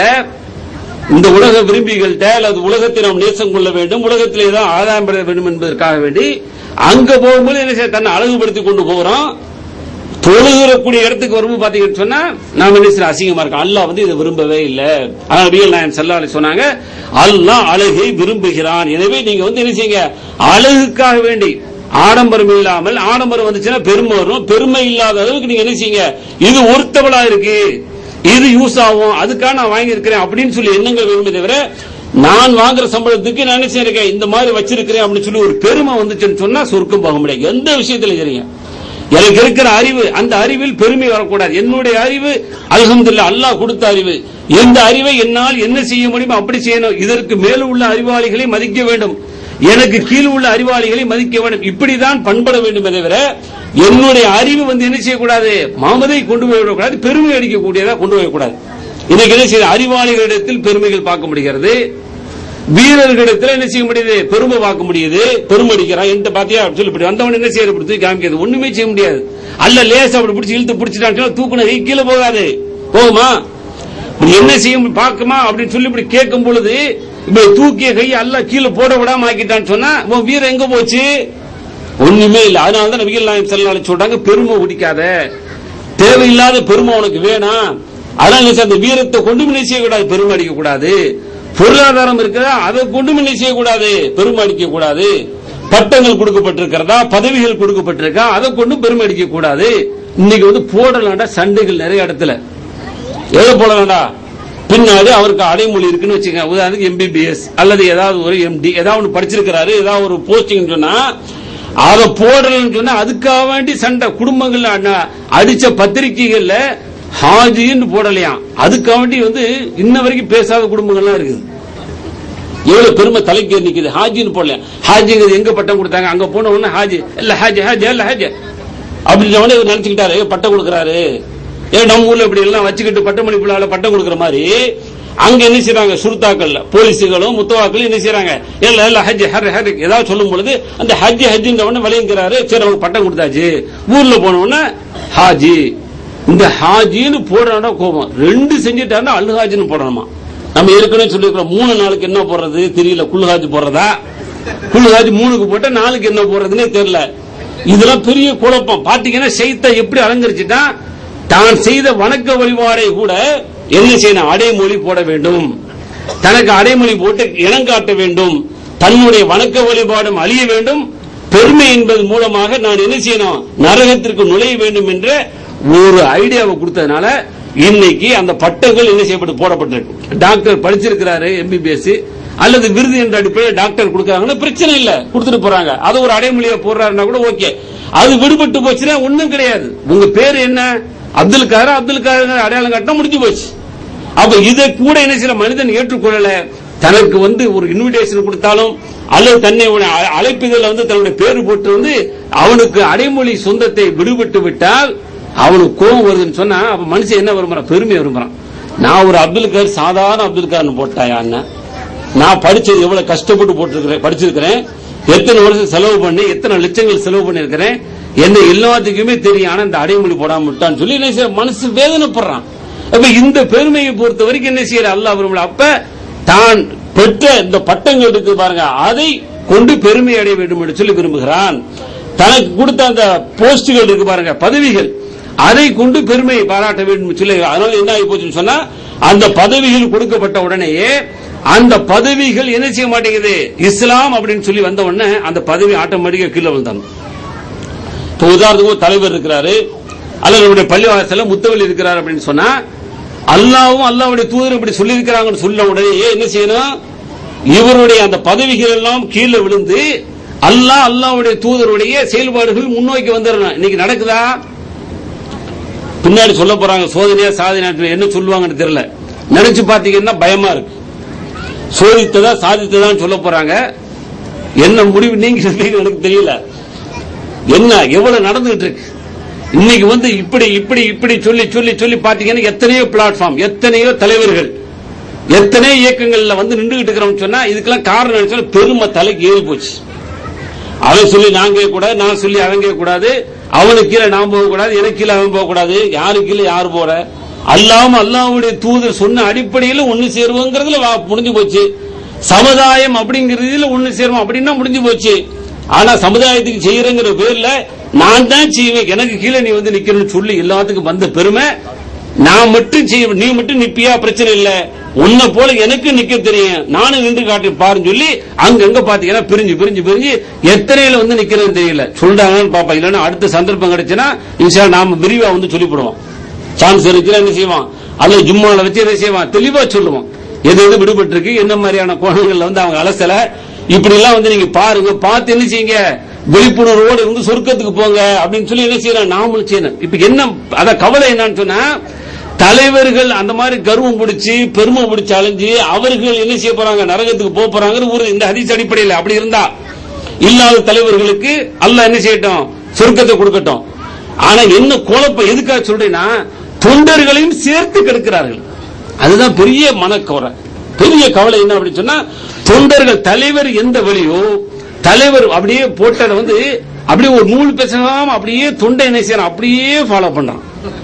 இந்த உலக விரும்பிகள்கிட்ட அல்லது உலகத்தை நாம் நேசம் கொள்ள வேண்டும் உலகத்திலே தான் ஆதாயம் பெற வேண்டும் என்பதற்காக வேண்டி அங்க போகும்போது என்ன செய்ய தன்னை அழகுபடுத்தி கொண்டு போகிறோம் தொழுகிறக்கூடிய இடத்துக்கு வரும்போது பாத்தீங்கன்னு சொன்னா நாம என்ன செய்ய அசிங்கமா இருக்கோம் அல்லாஹ் வந்து இதை விரும்பவே இல்லை ஆனால் ரியல் நாயன் சல்லாலை சொன்னாங்க அல்லாஹ் அழகை விரும்புகிறான் எனவே நீங்க வந்து என்ன செய்யுங்க அழகுக்காக வேண்டி ஆடம்பரம் இல்லாமல் ஆடம்பரம் வந்துச்சுன்னா பெருமை வரும் பெருமை இல்லாத அளவுக்கு நீங்க என்ன செய்யுங்க இது ஒருத்தவளா இருக்கு இது யூஸ் ஆகும் அதுக்காக நான் வாங்கி இருக்கிறேன் அப்படின்னு சொல்லி எண்ணங்கள் வேணுமே தவிர நான் வாங்குற சம்பளத்துக்கு நான் என்ன செய்யிருக்கேன் இந்த மாதிரி வச்சிருக்கிறேன் அப்படின்னு சொல்லி ஒரு பெருமை வந்துச்சுன்னு சொன்னா சொர்க்கம் போக முடியாது எந்த விஷயத்துல சரிங்க எனக்கு இருக்கிற அறிவு அந்த அறிவில் பெருமை வரக்கூடாது என்னுடைய அறிவு அல்ஹம்துலில்லாஹ் அல்லாஹ் கொடுத்த அறிவு எந்த அறிவை என்னால் என்ன செய்ய முடியுமோ அப்படி செய்யணும் இதற்கு மேல் உள்ள அறிவாளிகளை மதிக்க வேண்டும் எனக்கு கீழ் உள்ள அறிவாளிகளை மதிக்க வேண்டும் இப்படிதான் பண்பட வேண்டும் தவிர என்னுடைய அறிவு வந்து என்ன செய்யக்கூடாது மாமதை கொண்டு போய் விடக்கூடாது பெருமை அடிக்கக்கூடியதா கொண்டு போயக்கூடாது இன்னைக்கு என்ன செய்ய அறிவாளிகளிடத்தில் பெருமைகள் பார்க்க முடிகிறது வீரர்களிடத்தில் என்ன செய்ய முடியுது பெருமை பார்க்க முடியுது பெருமை அடிக்கிறான் என்கிட்ட பாத்தியா அப்படி சொல்லி இப்படி வந்தவன் என்ன செய்யறது இப்படி தூக்கி காமிக்கிறது ஒண்ணுமே செய்ய முடியாது அல்ல லேசா அப்படி பிடிச்சி இழுத்து பிடிச்சிட்டான் தூக்குன கை கீழே போகாது போகுமா இப்படி என்ன செய்ய முடியும், பார்க்குமா அப்படின்னு சொல்லி இப்படி கேட்கும் பொழுது இப்படி தூக்கிய கை அல்ல கீழே போட விடாம ஆக்கிட்டான்னு சொன்னா உன் வீரம் எங்க போச்சு ஒண்ணுமே இல்ல அதனால தான் நபிகள் நாயம் செல்லாலும் சொல்றாங்க பெருமை பிடிக்காத தேவையில்லாத பெருமை உனக்கு வேணாம் அதனால என்ன செய்ய, அந்த வீரத்தை கொண்டு என்ன செய்யக்கூடாது பெருமை அடிக்க கூடாது பொருளாதாரம் இருக்கிறதா அதை கொண்டு என்ன செய்யக்கூடாது பெருமை அடிக்க கூடாது பட்டங்கள் கொடுக்கப்பட்டிருக்கிறதா பதவிகள் கொடுக்கப்பட்டிருக்கா அதை கொண்டு பெருமை அடிக்க கூடாது இன்னைக்கு வந்து போடலாண்டா சண்டைகள் நிறைய இடத்துல எதை போடலாம்டா பின்னாடி அவருக்கு அடைமொழி இருக்குன்னு வச்சுக்கோங்க உதாரணத்துக்கு எம்பிபிஎஸ் அல்லது ஏதாவது ஒரு எம்டி ஏதாவது ஒன்று படிச்சிருக்கிறாரு ஏதாவது ஒரு போஸ்டிங் சொன்னா அதை போடலன்னு சொன்னா அதுக்காக வேண்டி சண்டை குடும்பங்கள்ல அண்ணா- அடிச்ச பத்திரிகைகள்ல ஹாஜின்னு போடலையாம் அதுக்காக வேண்டி வந்து இன்ன வரைக்கும் பேசாத குடும்பங்கள்லாம் இருக்குது எவ்வளவு பெருமை தலைக்கு நிக்குது ஹாஜின்னு போடல ஹாஜிங்கிறது எங்க பட்டம் கொடுத்தாங்க அங்க போன உடனே ஹாஜி இல்ல ஹாஜி ஹாஜி இல்ல ஹாஜி அப்படின்னு உடனே இவர் நினைச்சுக்கிட்டாரு "ஏய், பட்டம் கொடுக்கறாரு ஏன் நம்ம ஊர்ல இப்படி எல்லாம் வச்சுக்கிட்டு பட்டமளி பிள்ளால பட்டம் கொடுக்கற மாதிரி அங்க என்ன செய்றாங்க சுருத்தாக்கள்ல போலீஸுகளும் முத்தவாக்களும் என்ன செய்றாங்க இல்ல இல்ல ஹஜ் ஹர் ஹர் ஏதாவது சொல்லும் பொழுது அந்த ஹஜ் ஹஜ்ன்ற உடனே விளையுங்கிறாரு சரி அவருக்கு பட்டம் கொடுத்தாச்சு ஊர்ல போன உடனே ஹாஜி இந்த ஹாஜின்னு போடுறானா கோபம் ரெண்டு செஞ்சுட்டாருன்னா அல் ஹாஜின்னு போடணுமா நம்ம ஏற்கனவே சொல்லிருக்கிறோம் மூணு நாளுக்கு என்ன போடுறது தெரியல குல்ஹாஜ் போடுறதா குல்ஹாஜ் மூணுக்கு போட்டா நாளுக்கு என்ன போடுறதுன்னே தெரியல இதெல்லாம் பெரிய குழப்பம் பாத்தீங்கன்னா செய்த எப்படி அலங்கரிச்சுட்டா தான் செய்த வணக்க வழிபாடை கூட என்ன செய்யணும் அடைமொழி போட வேண்டும் தனக்கு அடைமொழி போட்டு இனம் காட்ட வேண்டும் தன்னுடைய வணக்க வழிபாடும் அழிய வேண்டும் பெருமை என்பது மூலமாக நான் என்ன செய்யணும் நரகத்திற்கு நுழைய வேண்டும் என்ற ஒரு ஐடியாவை கொடுத்ததுனால இன்னைக்கு அந்த பட்டங்கள் என்ன செய்யப்பட்டு போடப்பட்டிருக்கு டாக்டர் படிச்சிருக்கிறாரு எம்பிபிஎஸ் அல்லது விருது என்ற அடிப்படையில் டாக்டர் கொடுக்கறாங்கன்னா பிரச்சனை இல்ல கொடுத்துட்டு போறாங்க அது ஒரு அடைமொழியை போடுறாருன்னா கூட ஓகே அது விடுபட்டு போச்சுன்னா ஒண்ணும் கிடையாது உங்க பேர் என்ன அப்துல் கார் அப்துல் கார் அடையாளம் காட்டினா முடிஞ்சு போச்சு அப்ப இதை கூட என்ன சில மனிதன் ஏற்றுக்கொள்ளல தனக்கு வந்து ஒரு இன்விடேஷன் கொடுத்தாலும் அல்லது தன்னை ஒரு அ- அழைப்பிதழ்ல வந்து தன்னுடைய பேரு போட்டு வந்து அவனுக்கு அடைமொழி சொந்தத்தை விடுபட்டு விட்டால் அவனுக்கு கோபம் வருதுன்னு சொன்னா அப்ப மனுஷன் என்ன விரும்புறான் பெருமை விரும்புறான் நான் ஒரு அப்துல் கார் சாதாரண அப்துல் கார்னு போட்டாயா அண்ணன் நான் படிச்சது எவ்வளவு கஷ்டப்பட்டு போட்டிருக்கிறேன் படிச்சிருக்கிறேன் எத்தனை வருஷம் செலவு பண்ணி எத்தனை லட்சங்கள் செலவு பண்ணிருக்கிறேன் என்ன எல்லாத்துக்குமே தெரியும் ஆனா இந்த அடைமொழி போடாம விட்டான்னு சொல்லி என்ன செய்ய மனசு வேதனைப்படுறான் அப்ப இந்த பெருமையை பொறுத்த வரைக்கும் என்ன செய்யற அல்லாஹ் விரும்பல அப்ப தான் பெற்ற இந்த பட்டங்கள் இருக்கு பாருங்க அதை கொண்டு பெருமை அடைய வேண்டும் என்று சொல்லி விரும்புகிறான் தனக்கு கொடுத்த அந்த போஸ்டுகள் இருக்கு பாருங்க பதவிகள் அதை கொண்டு பெருமையை பாராட்ட வேண்டும் என்று சொல்லி அதனால என்ன ஆகி போச்சுன்னு சொன்னா அந்த பதவிகள் கொடுக்கப்பட்ட உடனேயே அந்த பதவிகள் என்ன செய்ய மாட்டேங்குது இஸ்லாம் அப்படின்னு சொல்லி வந்த உடனே அந்த பதவி ஆட்டோமேட்டிக்கா கீழே விழுந்தாங்க இப்போ உதாரணத்துக்கு ஒரு தலைவர் இருக்கிறாரு அல்லது நம்முடைய பள்ளிவாசல முத்தவல் இருக்கிறார் அப்படின்னு சொன்னா அல்லாவும் அல்லாவுடைய தூதர் இப்படி சொல்லி இருக்கிறாங்கன்னு சொல்ல உடனே என்ன செய்யணும் இவருடைய அந்த பதவிகள் எல்லாம் கீழே விழுந்து அல்லாஹ் அல்லாவுடைய தூதருடைய செயல்பாடுகள் முன்னோக்கி வந்துடணும் இன்னைக்கு நடக்குதா பின்னாடி சொல்ல போறாங்க சோதனையா சாதனை என்ன சொல்லுவாங்கன்னு தெரியல நினைச்சு பாத்தீங்கன்னா பயமா இருக்கு சோதித்ததா சாதித்ததான்னு சொல்ல போறாங்க என்ன முடிவு நீங்க சொல்றீங்க எனக்கு தெரியல என்ன எவ்வளவு நடந்துகிட்டு இருக்கு இன்னைக்கு வந்து இப்படி இப்படி இப்படி சொல்லி சொல்லி சொல்லி பாத்தீங்கன்னா எத்தனையோ பிளாட்ஃபார்ம் எத்தனையோ தலைவர்கள் எத்தனையோ இயக்கங்கள்ல வந்து நின்றுகிட்டு இருக்கிறோம் சொன்னா இதுக்கெல்லாம் காரணம் என்ன சொன்னா பெருமை தலைக்கு ஏறி போச்சு அவன் சொல்லி நான் கேட்க கூடாது நான் சொல்லி அவன் கேட்க கூடாது அவனுக்கு கீழே நான் போக கூடாது எனக்கு கீழே அவன் போக கூடாது யாரு கீழே யார் போற அல்லாம அல்லாவுடைய தூதர் சொன்ன அடிப்படையில் ஒண்ணு சேருவோங்கிறதுல வா- முடிஞ்சு போச்சு சமுதாயம் அப்படிங்கறதுல ஒண்ணு சேருவோம் அப்படின்னா முடிஞ்சு போச்சு ஆனா சமுதாயத்துக்கு செய்யறங்கிற பேர்ல நான் தான் செய்வேன் எனக்கு கீழே நீ வந்து நிக்கணும்னு சொல்லி எல்லாத்துக்கும் வந்த பெருமை நான் மட்டும் செய்ய நீ மட்டும் நிப்பியா பிரச்சனை இல்ல உன்னை போல எனக்கு நிக்க தெரியும் நானும் நின்று காட்டி பாருன்னு சொல்லி அங்கங்க பாத்தீங்கன்னா பிரிஞ்சு பிரிஞ்சு பிரிஞ்சு எத்தனையில வந்து நிக்கிறதுன்னு தெரியல சொல்றாங்கன்னு பாப்பா இல்லன்னா அடுத்த சந்தர்ப்பம் கிடைச்சுன்னா இன்ஷா நாம விரிவா வந்து சொல்லிவிடுவோம் சான்ஸ் இருக்கிற என்ன செய்வான் அல்லது ஜும்மால வச்சு என்ன செய்வான் தெளிவா சொல்லுவான் எது எது விடுபட்டு இருக்கு என்ன மாதிரியான கோணங்கள்ல வந்து அவங்க அலசல இப்படி எல்லாம் வந்து நீங்க பாருங்க பார்த்து என்ன செய்யுங்க விழிப்புணர்வோடு இருந்து சொர்க்கத்துக்கு போங்க அப்படின்னு சொல்லி என்ன செய்யணும் நாமளும் செய்யணும் இப்ப என்ன அத கவலை என்னன்னு சொன்னா தலைவர்கள் அந்த மாதிரி கர்வம் பிடிச்சு பெருமை பிடிச்சு அலைஞ்சு அவர்கள் என்ன செய்ய போறாங்க நரகத்துக்கு போக போறாங்க ஒரு இந்த ஹதீஸ் அடிப்படையில் அப்படி இருந்தா இல்லாத தலைவர்களுக்கு அல்லாஹ் என்ன செய்யட்டும் சொர்க்கத்தை கொடுக்கட்டும் ஆனா என்ன குழப்பம் எதுக்காக சொல்றேன்னா தொண்டர்களையும் சேர்த்து கெடுக்கிறார்கள் அதுதான் பெரிய மனக்கவரை பெரிய கவலை என்ன அப்படின்னு சொன்னா தொண்டர்கள் தலைவர் எந்த வழியோ தலைவர் அப்படியே போட்டதை வந்து அப்படியே ஒரு நூல் பேசாம அப்படியே தொண்டை என்ன செய்யறான் அப்படியே ஃபாலோ பண்றான்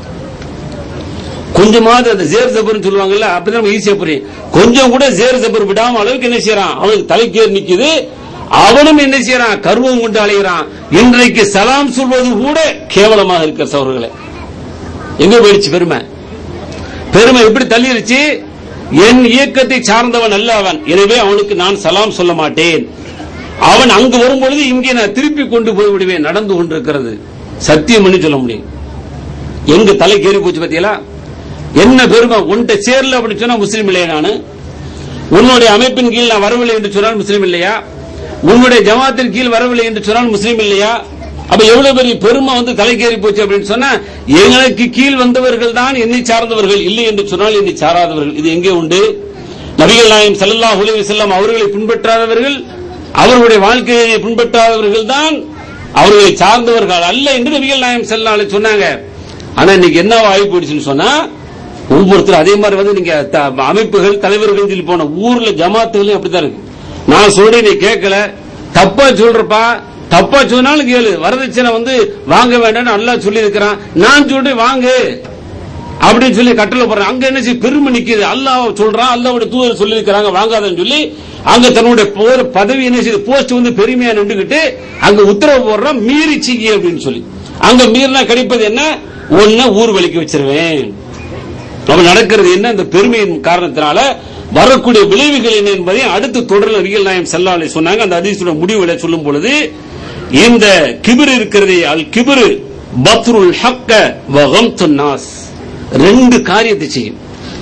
கொஞ்சமாவது அந்த ஜேர் ஜபர்னு சொல்லுவாங்கல்ல அப்படிதான் ஈஸியா புரியும் கொஞ்சம் கூட ஜேர் ஜபர் விடாம அளவுக்கு என்ன செய்யறான் அவனுக்கு தலைக்கேர் நிக்குது அவனும் என்ன செய்யறான் கர்வம் கொண்டு அலைகிறான் இன்றைக்கு சலாம் சொல்வது கூட கேவலமாக இருக்கிற சவர்களே எங்க போயிடுச்சு பெருமை பெருமை எப்படி தள்ளிருச்சு என் இயக்கத்தை சார்ந்தவன் அல்ல அவன் எனவே அவனுக்கு நான் சலாம் சொல்ல மாட்டேன் அவன் அங்கு வரும்பொழுது இங்கே நான் திருப்பி கொண்டு போய் விடுவேன் நடந்து கொண்டிருக்கிறது சத்தியம் பண்ணி சொல்ல முடியும் எங்க தலை கேறி போச்சு பாத்தீங்களா என்ன பெருமை உன்கிட்ட சேரல அப்படின்னு சொன்னா முஸ்லீம் இல்லையா நானு உன்னுடைய அமைப்பின் கீழ் நான் வரவில்லை என்று சொன்னால் முஸ்லீம் இல்லையா உன்னுடைய ஜமாத்தின் கீழ் வரவில்லை என்று சொன்னால் முஸ்லீம் இல்லையா அப்ப எவ்வளவு பெரிய பெருமை வந்து தலைக்கேறி போச்சு அப்படின்னு சொன்னா எங்களுக்கு கீழ் வந்தவர்கள் தான் என்னை சார்ந்தவர்கள் இல்லை என்று சொன்னால் என்னை சாராதவர்கள் இது எங்கே உண்டு நபிகள் நாயம் ஸல்லல்லாஹு அலைஹி வஸல்லம் அவர்களை பின்பற்றாதவர்கள் அவர்களுடைய வாழ்க்கையை பின்பற்றாதவர்கள் தான் அவர்களை சார்ந்தவர்கள் அல்ல என்று நபிகள் நாயம் ஸல்லல்லாஹு அலைஹி சொன்னாங்க ஆனா இன்னைக்கு என்ன ஆகி போயிடுச்சுன்னு சொன்னா ஒவ்வொருத்தரும் அதே மாதிரி வந்து நீங்க த- அமைப்புகள் தலைவர்கள் சொல்லி போன ஊர்ல ஜமாத்துகளையும் அப்படித்தான் இருக்கு நான் சொல்றேன் நீ கேட்கல தப்பா சொல்றப்பா தப்பா சொன்னாலும் கேளு வரதட்சணை வந்து வாங்க வேண்டாம்னு நல்லா சொல்லி இருக்கிறான் நான் சொல்றேன் வாங்கு அப்படின்னு சொல்லி கட்டளை போடுறேன் அங்க என்ன செய்ய பெருமை நிக்குது அல்லாஹ் சொல்றான் அல்லாவுடைய தூதர் சொல்லி இருக்கிறாங்க வாங்காதன்னு சொல்லி அங்க தன்னுடைய போர் பதவி என்ன செய்யுது போஸ்ட் வந்து பெருமையா நின்றுகிட்டு அங்க உத்தரவு போடுறான் மீறி சிக்கி அப்படின்னு சொல்லி அங்க மீறினா கிடைப்பது என்ன ஒன்னு ஊர் வலிக்கு வச்சிருவேன் அப்ப நடக்கிறது என்ன இந்த பெருமையின் காரணத்தினால வரக்கூடிய விளைவுகள் என்ன என்பதை அடுத்து தொடர்ல நபிகள் நாயம் செல்லாலை சொன்னாங்க அந்த அதிசயோட முடிவுகளை சொல்லும் பொழுது இந்த கிபிர் இருக்கிறதே அல் கிபிரு பத்ருல் ஹக்க வகம்துன் நாஸ் ரெண்டு காரியத்தை செய்யும்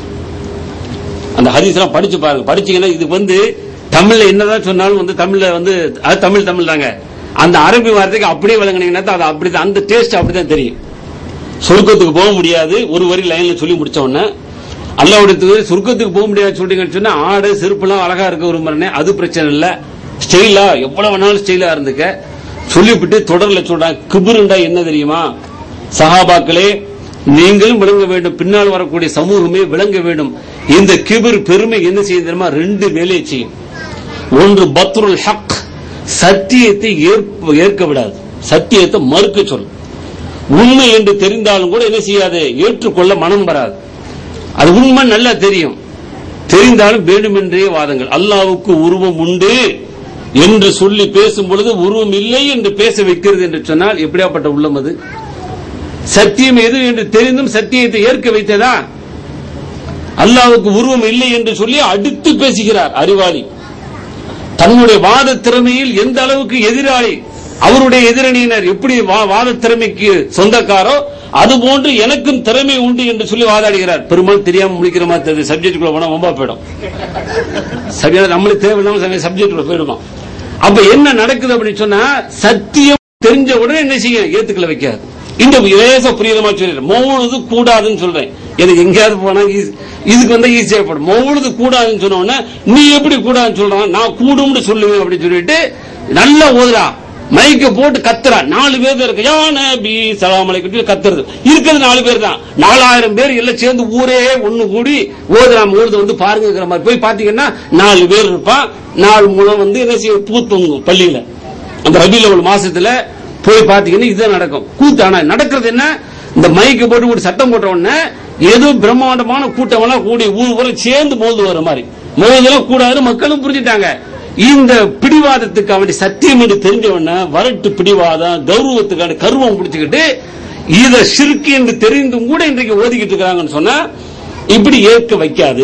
அந்த ஹதீஸ்லாம் படிச்சு பாருங்க படிச்சீங்கன்னா இது வந்து தமிழ்ல என்னதான் சொன்னாலும் வந்து தமிழ்ல வந்து அது தமிழ் தமிழ் தாங்க அந்த அரபி வார்த்தைக்கு அப்படியே விளங்குனீங்கன்னா தான் அது அப்படிதான் அந்த டேஸ்ட் அப்படிதான் தெரியும் சொர்க்கத்துக்கு போக முடியாது ஒரு வரி லைன்ல சொல்லி முடிச்ச உடனே அல்லாவுடைய தூதர் சொர்க்கத்துக்கு போக முடியாது சொல்றீங்கன்னு சொன்னா ஆடு செருப்புலாம் அழகா இருக்க விரும்புறேன் அது பிரச்சனை இல்ல ஸ்டைலா எவ்வளவு வேணாலும் ஸ்டைலா இருந்துக்க சொல்லிவிட்டு தொடர்ல சொல்றாங்க கிபுருண்டா என்ன தெரியுமா சஹாபாக்களே நீங்களும் விளங்க வேண்டும் பின்னால் வரக்கூடிய சமூகமே விளங்க வேண்டும் இந்த கிபிர் பெருமை என்ன செய்யும் தெரியுமா ரெண்டு வேலையை செய்யும் ஒன்று பத்ருல் ஹக் சத்தியத்தை ஏற்ப- ஏற்க விடாது சத்தியத்தை மறுக்க சொல்லும் உண்மை என்று தெரிந்தாலும் கூட என்ன செய்யாது ஏற்றுக்கொள்ள மனம் வராது அது உண்மை நல்லா தெரியும் தெரிந்தாலும் வேண்டுமென்றே வாதங்கள் அல்லாவுக்கு உருவம் உண்டு என்று சொல்லி பேசும் பொழுது உருவம் இல்லை என்று பேச வைக்கிறது என்று சொன்னால் எப்படியாப்பட்ட உள்ளம் அது சத்தியம் எது என்று தெரிந்தும் சத்தியத்தை ஏற்க வைத்ததா அல்லாவுக்கு உருவம் இல்லை என்று சொல்லி அடுத்து பேசுகிறார் அறிவாளி தன்னுடைய வாத திறமையில் எந்த அளவுக்கு எதிராளி அவருடைய எதிரணியினர் எப்படி வா- வாத திறமைக்கு சொந்தக்காரோ அதுபோன்று எனக்கும் திறமை உண்டு என்று சொல்லி வாதாடுகிறார் பெரும்பாலும் தெரியாம முடிக்கிற மாதிரி தெரியுது சப்ஜெக்ட் குள்ள போனா ரொம்ப போயிடும் சரியா நம்மளுக்கு தேவையில்லாம சப்ஜெக்ட் குள்ள போயிடுமா அப்ப என்ன நடக்குது அப்படின்னு சொன்னா சத்தியம் தெரிஞ்ச உடனே என்ன செய்யும் ஏத்துக்கல வைக்காது இந்த லேச புரியதமா சொல்லிடுறேன் மௌனது கூடாதுன்னு சொல்றேன் எனக்கு எங்கேயாவது போனா ஈஸி- இதுக்கு வந்தா ஈஸியா படும் மௌனது கூடாதுன்னு சொன்ன உடனே நீ எப்படி கூடாதுன்னு சொல்றான் நான் கூடும்னு சொல்லுவேன் அப்படின்னு சொல்லிட்டு நல்லா ஓதுறா மைக்க போட்டு கத்துறா நாலு பேர் தான் இருக்கு யா நபி சலாம் அலைக்கும் கத்துறது இருக்கிறது நாலு பேர் தான் நாலாயிரம் பேர் எல்லாம் சேர்ந்து ஊரே ஒண்ணு கூடி ஓதுறா ஊர்து வந்து பாருங்கிற மாதிரி போய் பாத்தீங்கன்னா நாலு பேர் இருப்பான் நாலு மூலம் வந்து என்ன செய்ய பூத்தொங்கும் பள்ளியில அந்த ரபில ஒரு மாசத்துல போய் பாத்தீங்கன்னா இதுதான் நடக்கும் கூத்து ஆனா நடக்கிறது என்ன இந்த மைக்கு போட்டு ஒரு சட்டம் போட்ட உடனே ஏதோ பிரம்மாண்டமான கூட்டம் எல்லாம் கூடி ஊர் ஊரை சேர்ந்து மோது வர மாதிரி மோதலாம் கூடாது மக்களும் புரிஞ்சுட்டாங்க இந்த பிடிவாதத்துக்கு அவனுடைய சத்தியம் என்று தெரிஞ்சவன வரட்டு பிடிவாதம் கௌரவத்துக்கான கருவம் பிடிச்சுக்கிட்டு இத சிறுக்கு என்று தெரிந்தும் கூட இன்றைக்கு ஓதிக்கிட்டு இருக்கிறாங்கன்னு சொன்னா இப்படி ஏற்க வைக்காது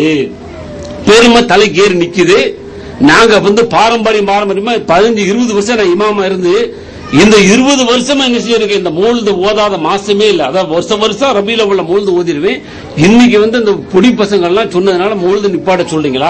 பெருமை தலைக்கு ஏறி நிக்குது நாங்க வந்து பாரம்பரியம் பாரம்பரியமா பதினஞ்சு இருபது வருஷம் நான் இமாமா இருந்து இந்த இருபது வருஷமா என்ன செய்யிருக்கு இந்த மூழ்து ஓதாத மாசமே இல்ல அதான் வருஷம் வருஷம் ரபியில உள்ள மூழ்து ஓதிடுவேன் இன்னைக்கு வந்து இந்த பொடி பசங்க எல்லாம் சொன்னதுனால மூழ்து நிப்பாட்ட சொல்றீங்களா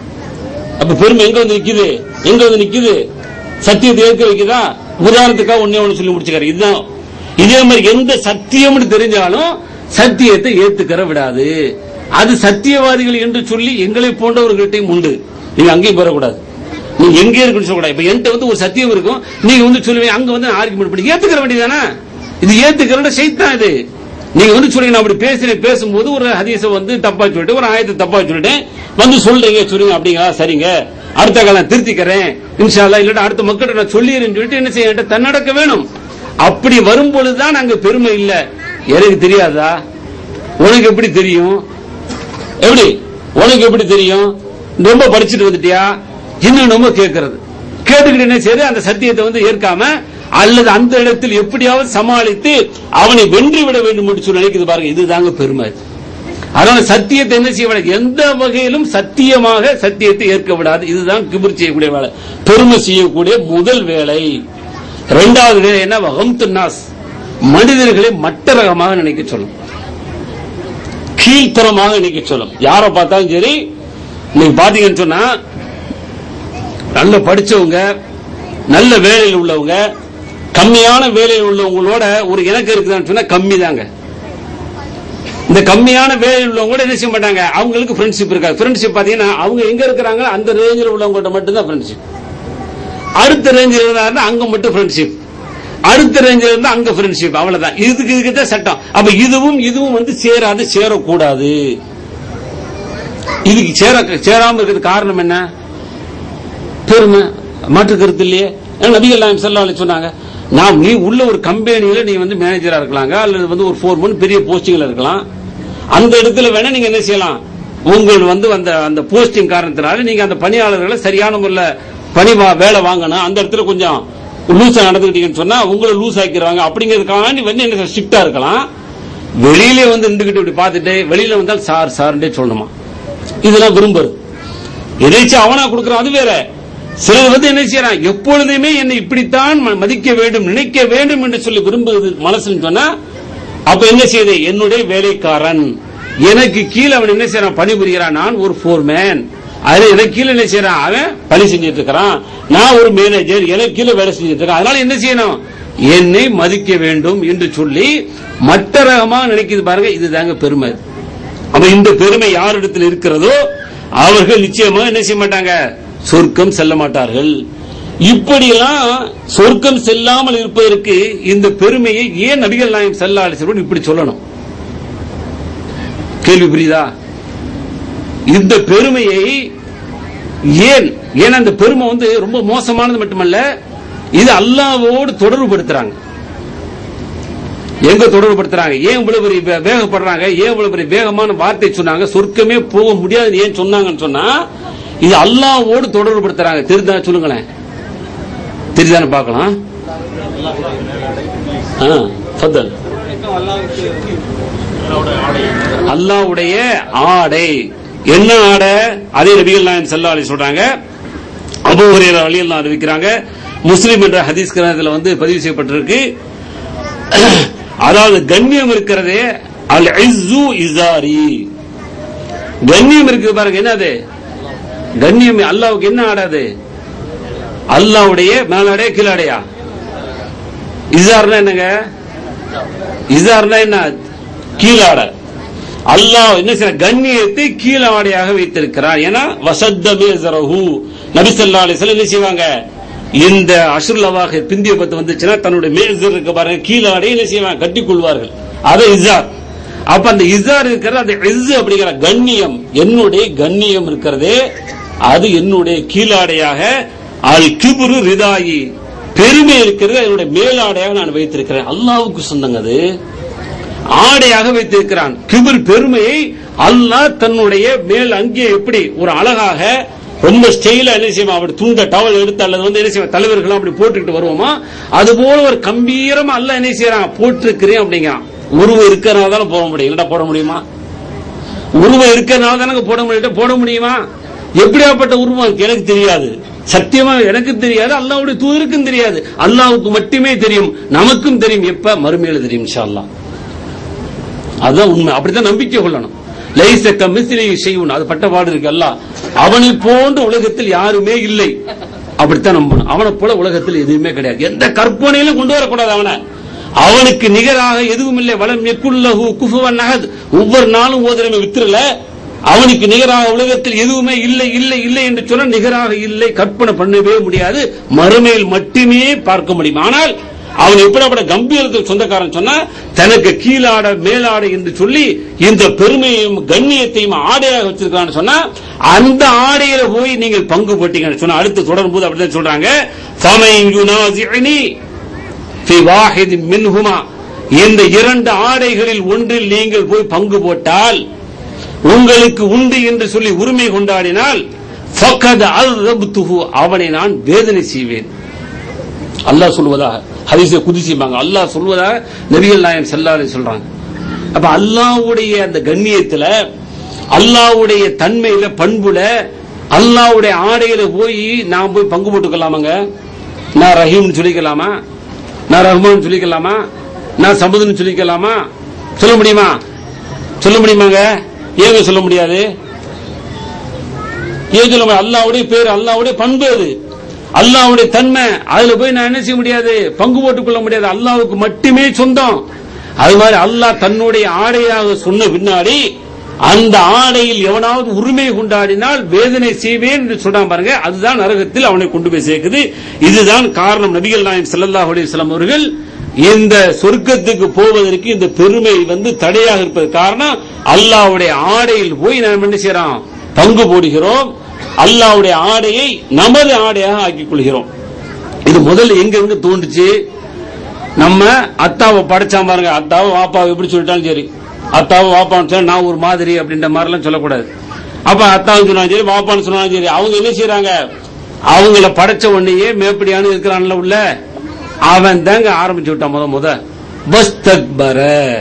அப்ப பெருமை எங்க வந்து நிக்குது எங்க வந்து நிக்குது சத்தியத்தை ஏற்க வைக்குதா உதாரணத்துக்காக ஒன்னே ஒண்ணு சொல்லி முடிச்சுக்காரு இதுதான் இதே மாதிரி எந்த சத்தியம்னு தெரிஞ்சாலும் சத்தியத்தை ஏத்துக்கற விடாது அது சத்தியவாதிகள் என்று சொல்லி எங்களை போன்றவர்கள்ட்டையும் உண்டு நீங்க அங்கேயும் பெறக்கூடாது நீ எங்கே இருக்குன்னு சொல்லக்கூடாது இப்ப என்கிட்ட வந்து ஒரு சத்தியம் இருக்கும் நீங்க வந்து சொல்லுவீங்க அங்க வந்து ஆர்குமெண்ட் பண்ணி ஏத்துக்கிற வேண்டியதானே இது ஏத்துக்கிற செய்தான் இது நீங்க வந்து சொல்றீங்க நான் அப்படி பேசுறேன் பேசும்போது ஒரு ஹதீஸை வந்து தப்பா சொல்லிட்டு ஒரு ஆயத்தை தப்பா சொல்லிட்டேன் வந்து சொல்றீங்க சொல்லுங்க அப்படிங்களா சரிங்க அடுத்த காலம் நான் திருத்திக்கிறேன் இன்ஷா அல்லாஹ் இல்லாட்டா அடுத்த மக்கள்கிட்ட நான் சொல்லிடுறேன்னு சொல்லிட்டு என்ன செய்ய வேண்டும்? தன்னடக்க வேணும் அப்படி வரும்பொழுதுதான் அங்க பெருமை இல்ல எனக்கு தெரியாதா உனக்கு எப்படி தெரியும் எப்படி உனக்கு எப்படி தெரியும் ரொம்ப படிச்சுட்டு வந்துட்டியா இன்னும் ரொம்ப கேட்கறது கேட்டுக்கிட்டு என்ன செய்யுது அந்த சத்தியத்தை வந்து ஏற்காம அல்லது அந்த இடத்தில் எப்படியாவது சமாளித்து அவனை வென்று விட வேண்டும் என்று சொல்லி நினைக்குது பாருங்க இதுதாங்க பெருமை அதனால சத்தியத்தை என்ன செய்ய விடாது எந்த வகையிலும் சத்தியமாக சத்தியத்தை ஏற்க விடாது இதுதான் கிபிர் செய்யக்கூடிய வேலை பெருமை செய்யக்கூடிய முதல் வேலை இரண்டாவது வேலை என்ன வகம்து நாஸ் மனிதர்களை மட்டரகமாக நினைக்க சொல்லும் கீழ்த்தரமாக நினைக்க சொல்லும் யாரை பார்த்தாலும் சரி நீங்க பாத்தீங்கன்னு சொன்னா நல்ல படிச்சவங்க நல்ல வேலையில் உள்ளவங்க கம்மியான வேலையில் உள்ளவங்களோட ஒரு இணக்கம் இருக்குதான்னு சொன்னா கம்மி தாங்க இந்த கம்மியான வேலையில் உள்ளவங்க கூட என்ன செய்ய மாட்டாங்க அவங்களுக்கு ஃப்ரெண்ட்ஷிப் இருக்காது ஃப்ரெண்ட்ஷிப் பாத்தீங்கன்னா அவங்க எங்க இருக்கிறாங்க அந்த ரேஞ்சில் உள்ளவங்கள்ட்ட மட்டும்தான் ஃப்ரெண்ட்ஷிப் அடுத்த ரேஞ்சில் இருந்தாருன்னா அங்க மட்டும் ஃப்ரெண்ட்ஷிப் அடுத்த ரேஞ்சில் இருந்தா அங்க ஃப்ரெண்ட்ஷிப் அவ்வளவுதான் இதுக்கு இதுக்கு தான் சட்டம் அப்ப இதுவும் இதுவும் வந்து சேராது சேரக்கூடாது இதுக்கு சேர சேராம இருக்கிறது காரணம் என்ன பெருமை மாற்று கருத்து இல்லையே ஏன்னா நபிகள் நாயம் ஸல்லல்லாஹு சொன்னாங்க நாம் நீ உள்ள ஒரு கம்பெனியில நீ வந்து மேனேஜரா இருக்கலாங்க அல்லது வந்து ஒரு ஃபோர் மந்த் பெரிய போஸ்டிங்ல இருக்கலாம் அந்த இடத்துல வேணா நீங்க என்ன செய்யலாம் உங்கள் வந்து அந்த அந்த போஸ்டிங் காரணத்தினால நீங்க அந்த பணியாளர்களை சரியான முறையில் பணி வா- வேலை வாங்கணும் அந்த இடத்துல கொஞ்சம் லூசா நடந்துக்கிட்டீங்கன்னு சொன்னா உங்களை லூஸ் ஆக்கிடுவாங்க அப்படிங்கிறதுக்காண்டி வந்து என்ன ஸ்ட்ரிக்டா இருக்கலாம் வெளியிலே வந்து நின்றுகிட்டு இப்படி பார்த்துட்டு வெளியில வந்தால் சார் சார்ன்றே சொல்லணுமா இதெல்லாம் விரும்புறது எதாச்சும் அவனா கொடுக்கறான் அது வேற சிலர் வந்து என்ன செய்யறான் எப்பொழுதுமே என்னை இப்படித்தான் ம- மதிக்க வேண்டும் நினைக்க வேண்டும் என்று சொல்லி விரும்புவது மனசுன்னு சொன்னா அப்ப என்ன செய்யுது என்னுடைய வேலைக்காரன் எனக்கு கீழே அவன் என்ன செய்யறான் பணிபுரிகிறான் நான் ஒரு ஃபோர்மேன் அதுல எனக்கு கீழே என்ன செய்யறான் அவன் பணி செஞ்சுட்டு இருக்கிறான் நான் ஒரு மேனேஜர் எனக்கு கீழே வேலை செஞ்சுட்டு இருக்கேன் அதனால என்ன செய்யணும் என்னை மதிக்க வேண்டும் என்று சொல்லி மற்ற ரகமா நினைக்குது பாருங்க இதுதாங்க பெருமை அப்ப இந்த பெருமை யாரிடத்தில் இருக்கிறதோ அவர்கள் நிச்சயமா என்ன செய்ய மாட்டாங்க சொர்க்கம் செல்ல மாட்டார்கள் இப்படியெல்லாம் சொர்க்கம் செல்லாமல் இருப்பதற்கு இந்த பெருமையை ஏன் நபிகள் நாயம் செல்லா அலிசரோடு இப்படி சொல்லணும் கேள்வி புரியுதா இந்த பெருமையை ஏன் ஏன்னா இந்த பெருமை வந்து ரொம்ப மோசமானது மட்டுமல்ல இது அல்லாவோடு தொடர்புபடுத்துறாங்க எங்க தொடர்புபடுத்துறாங்க ஏன் இவ்வளவு பெரிய வே- வேகப்படுறாங்க ஏன் இவ்வளவு பெரிய வேகமான வார்த்தை சொன்னாங்க சொர்க்கமே போக முடியாது ஏன் சொன்னாங்கன்னு சொன்னா இது அல்லாவோடு தொடர்புபடுத்துறாங்க தெரியுதா சொல்லுங்களேன் தெரியுதானு பார்க்கலாம் ஆ ஃபத்தல் அல்லாஹ்வுடைய ஆடை என்ன ஆடை அதே நபிகள் நாயகம் ஸல்லல்லாஹு அலைஹி சொல்றாங்க அபூ ஹுரைரா ரலியல்லாஹு அன்ஹு அறிவிக்கிறாங்க முஸ்லிம் என்ற ஹதீஸ் கிரந்தத்தில் வந்து பதிவு செய்யப்பட்டிருக்கு அதாவது கண்ணியம் இருக்கிறதே அல் இஸ்ஸு இசாரி கண்ணியம் இருக்கு பாருங்க என்னது கண்ணியம் அல்லாவுக்கு என்ன ஆடாது அல்லாவுடைய மேலாடைய கீழாடையா இசார்னா என்னங்க இசார்னா என்ன கீழாட அல்லாஹ் என்ன செய்ய கண்ணியத்தை கீழாடையாக வைத்திருக்கிறார் ஏன்னா வசத்தமே ஜரஹு நபி ஸல்லல்லாஹு அலைஹி வஸல்லம் என்ன செய்வாங்க இந்த அசுர்லவாக பிந்திய பத்து வந்துச்சுன்னா தன்னுடைய மேசர் இருக்க பாருங்க கீழாடை என்ன செய்வாங்க கட்டிக் கொள்வார்கள் அது இசார் அப்ப அந்த இசார் இருக்கிறது அந்த இஸ் அப்படிங்கிற கண்ணியம் என்னுடைய கண்ணியம் இருக்கிறதே அது என்னுடைய கீழாடையாக அல் கிபுரு ரிதாயி பெருமை இருக்கிறது என்னுடைய மேலாடையாக நான் வைத்திருக்கிறேன் அல்லாவுக்கு சொந்தங்க அது ஆடையாக வைத்திருக்கிறான் கிபிர் பெருமையை அல்லாஹ் தன்னுடைய மேல் அங்கே எப்படி ஒரு அழகாக ரொம்ப ஸ்டைலா என்ன செய்வோம் அப்படி துண்ட டவல் எடுத்து அல்லது வந்து என்ன செய்வோம் தலைவர்களும் அப்படி போட்டுக்கிட்டு வருவோமா அது போல ஒரு கம்பீரமா அல்ல என்ன செய்யறான் போட்டிருக்கிறேன் அப்படிங்கிறான் உருவம் இருக்கிறனால தானே போட முடியும் இல்லடா போட முடியுமா உருவம் இருக்கிறனால தானே போட முடியும் போட முடியுமா எப்படியாப்பட்ட உருவம் இருக்கு? எனக்கு தெரியாது சத்தியமா எனக்கு தெரியாது அல்லாவுடைய தூதருக்கும் தெரியாது அல்லாவுக்கு மட்டுமே தெரியும் நமக்கும் தெரியும் எப்ப மறுமையில தெரியும் இன்ஷா அல்லாஹ் அதுதான் உண்மை அப்படித்தான் நம்பிக்கை கொள்ளணும் லைச கமிஸ்திரி செய்வன் அது பட்ட பாடு இருக்கு அல்ல அவனை போன்ற உலகத்தில் யாருமே இல்லை அப்படித்தான் நம்பணும் அவனை போல உலகத்தில் எதுவுமே கிடையாது எந்த கற்பனையிலும் கொண்டு வரக்கூடாது அவனை அவனுக்கு நிகராக எதுவும் இல்லை வளம் எக்குள்ளஹு குஃபுவன் நகத் ஒவ்வொரு நாளும் ஓதுறமே வித்துறல அவனுக்கு நிகராக உலகத்தில் எதுவுமே இல்லை இல்லை இல்லை என்று சொன்ன நிகராக இல்லை கற்பனை பண்ணவே முடியாது மறுமையில் மட்டுமே பார்க்க முடியும் ஆனால் அவன் எப்படிப்பட்ட கம்பீரத்தில் சொந்தக்காரன் சொன்னா தனக்கு கீழாட மேலாட என்று சொல்லி இந்த பெருமையும் கண்ணியத்தையும் ஆடையாக வச்சிருக்கான்னு சொன்னா அந்த ஆடையில போய் நீங்கள் பங்கு போட்டீங்கன்னு சொன்னா அடுத்து தொடரும் போது அப்படிதான் சொல்றாங்க ஃபமைன் யுனாசிஅனி ஃபி வாஹிதின் மின்ஹுமா இந்த இரண்டு ஆடைகளில் ஒன்றில் நீங்கள் போய் பங்கு போட்டால் உங்களுக்கு உண்டு என்று சொல்லி உரிமை கொண்டாடினால் ஃபக்கத் அல்ரப்துஹு அவனை நான் வேதனை செய்வேன் அல்லாஹ் சொல்வதாக ஹதீஸை குதிசிப்பாங்க அல்லாஹ் சொல்வதாக நபிகள் நாயகம் செல்லாலே சொல்றாங்க அப்ப அல்லாஹ்வுடைய அந்த கண்ணியத்துல அல்லாஹ்வுடைய தன்மையில பண்புல அல்லாஹ்வுடைய ஆடையில போய் நான் போய் பங்கு போட்டுக்கலாமாங்க நான் ரஹீம்னு சொல்லிக்கலாமா நான் ரஹ்மான் சொல்லிக்கலாமா நான் சமுதன் சொல்லிக்கலாமா சொல்ல முடியுமா சொல்ல முடியுமாங்க ஏங்க சொல்ல முடியாது ஏன் சொல்ல முடியாது அல்லாவுடைய பேர் அல்லாவுடைய பண்பு அது அல்லாவுடைய தன்மை அதுல போய் நான் என்ன செய்ய முடியாது பங்கு போட்டுக் கொள்ள முடியாது அல்லாவுக்கு மட்டுமே சொந்தம் அது மாதிரி அல்லாஹ் தன்னுடைய ஆடையாக சொன்ன பின்னாடி அந்த ஆடையில் எவனாவது உரிமை கொண்டாடினால் வேதனை செய்வேன் என்று சொல்றான் பாருங்க அதுதான் நரகத்தில் அவனை கொண்டு போய் சேர்க்குது இதுதான் காரணம் நபிகள் நாயகம் ஸல்லல்லாஹு அலைஹி வஸல்லம் அவர்கள் இந்த சொர்க்கத்துக்கு போவதற்கு இந்த பெருமை வந்து தடையாக இருப்பது காரணம் அல்லாஹ்வுடைய ஆடையில் போய் நாம் என்ன செய்யறோம் பங்கு போடுகிறோம் அல்லாஹ்வுடைய ஆடையை நமது ஆடையாக ஆக்கிக் கொள்கிறோம் இது முதல்ல எங்க இருந்து தோண்டுச்சு நம்ம அத்தாவை படைச்சான் பாருங்க அத்தாவை வாப்பாவை எப்படி சொல்லிட்டாலும் சரி அத்தாவை வாப்பான்னு சொன்னா நான் ஒரு மாதிரி அப்படின்ற மாதிரிலாம் சொல்லக்கூடாது அப்ப அத்தாவும் சொன்னாலும் சரி வாப்பான்னு சொன்னாலும் சரி அவங்க என்ன செய்யறாங்க அவங்கள படைச்ச உடனேயே மேப்படியானு இருக்கிறான்ல உள்ள அவன் தாங்க ஆரம்பிச்சு விட்டான் முத முத பஸ்தக்பர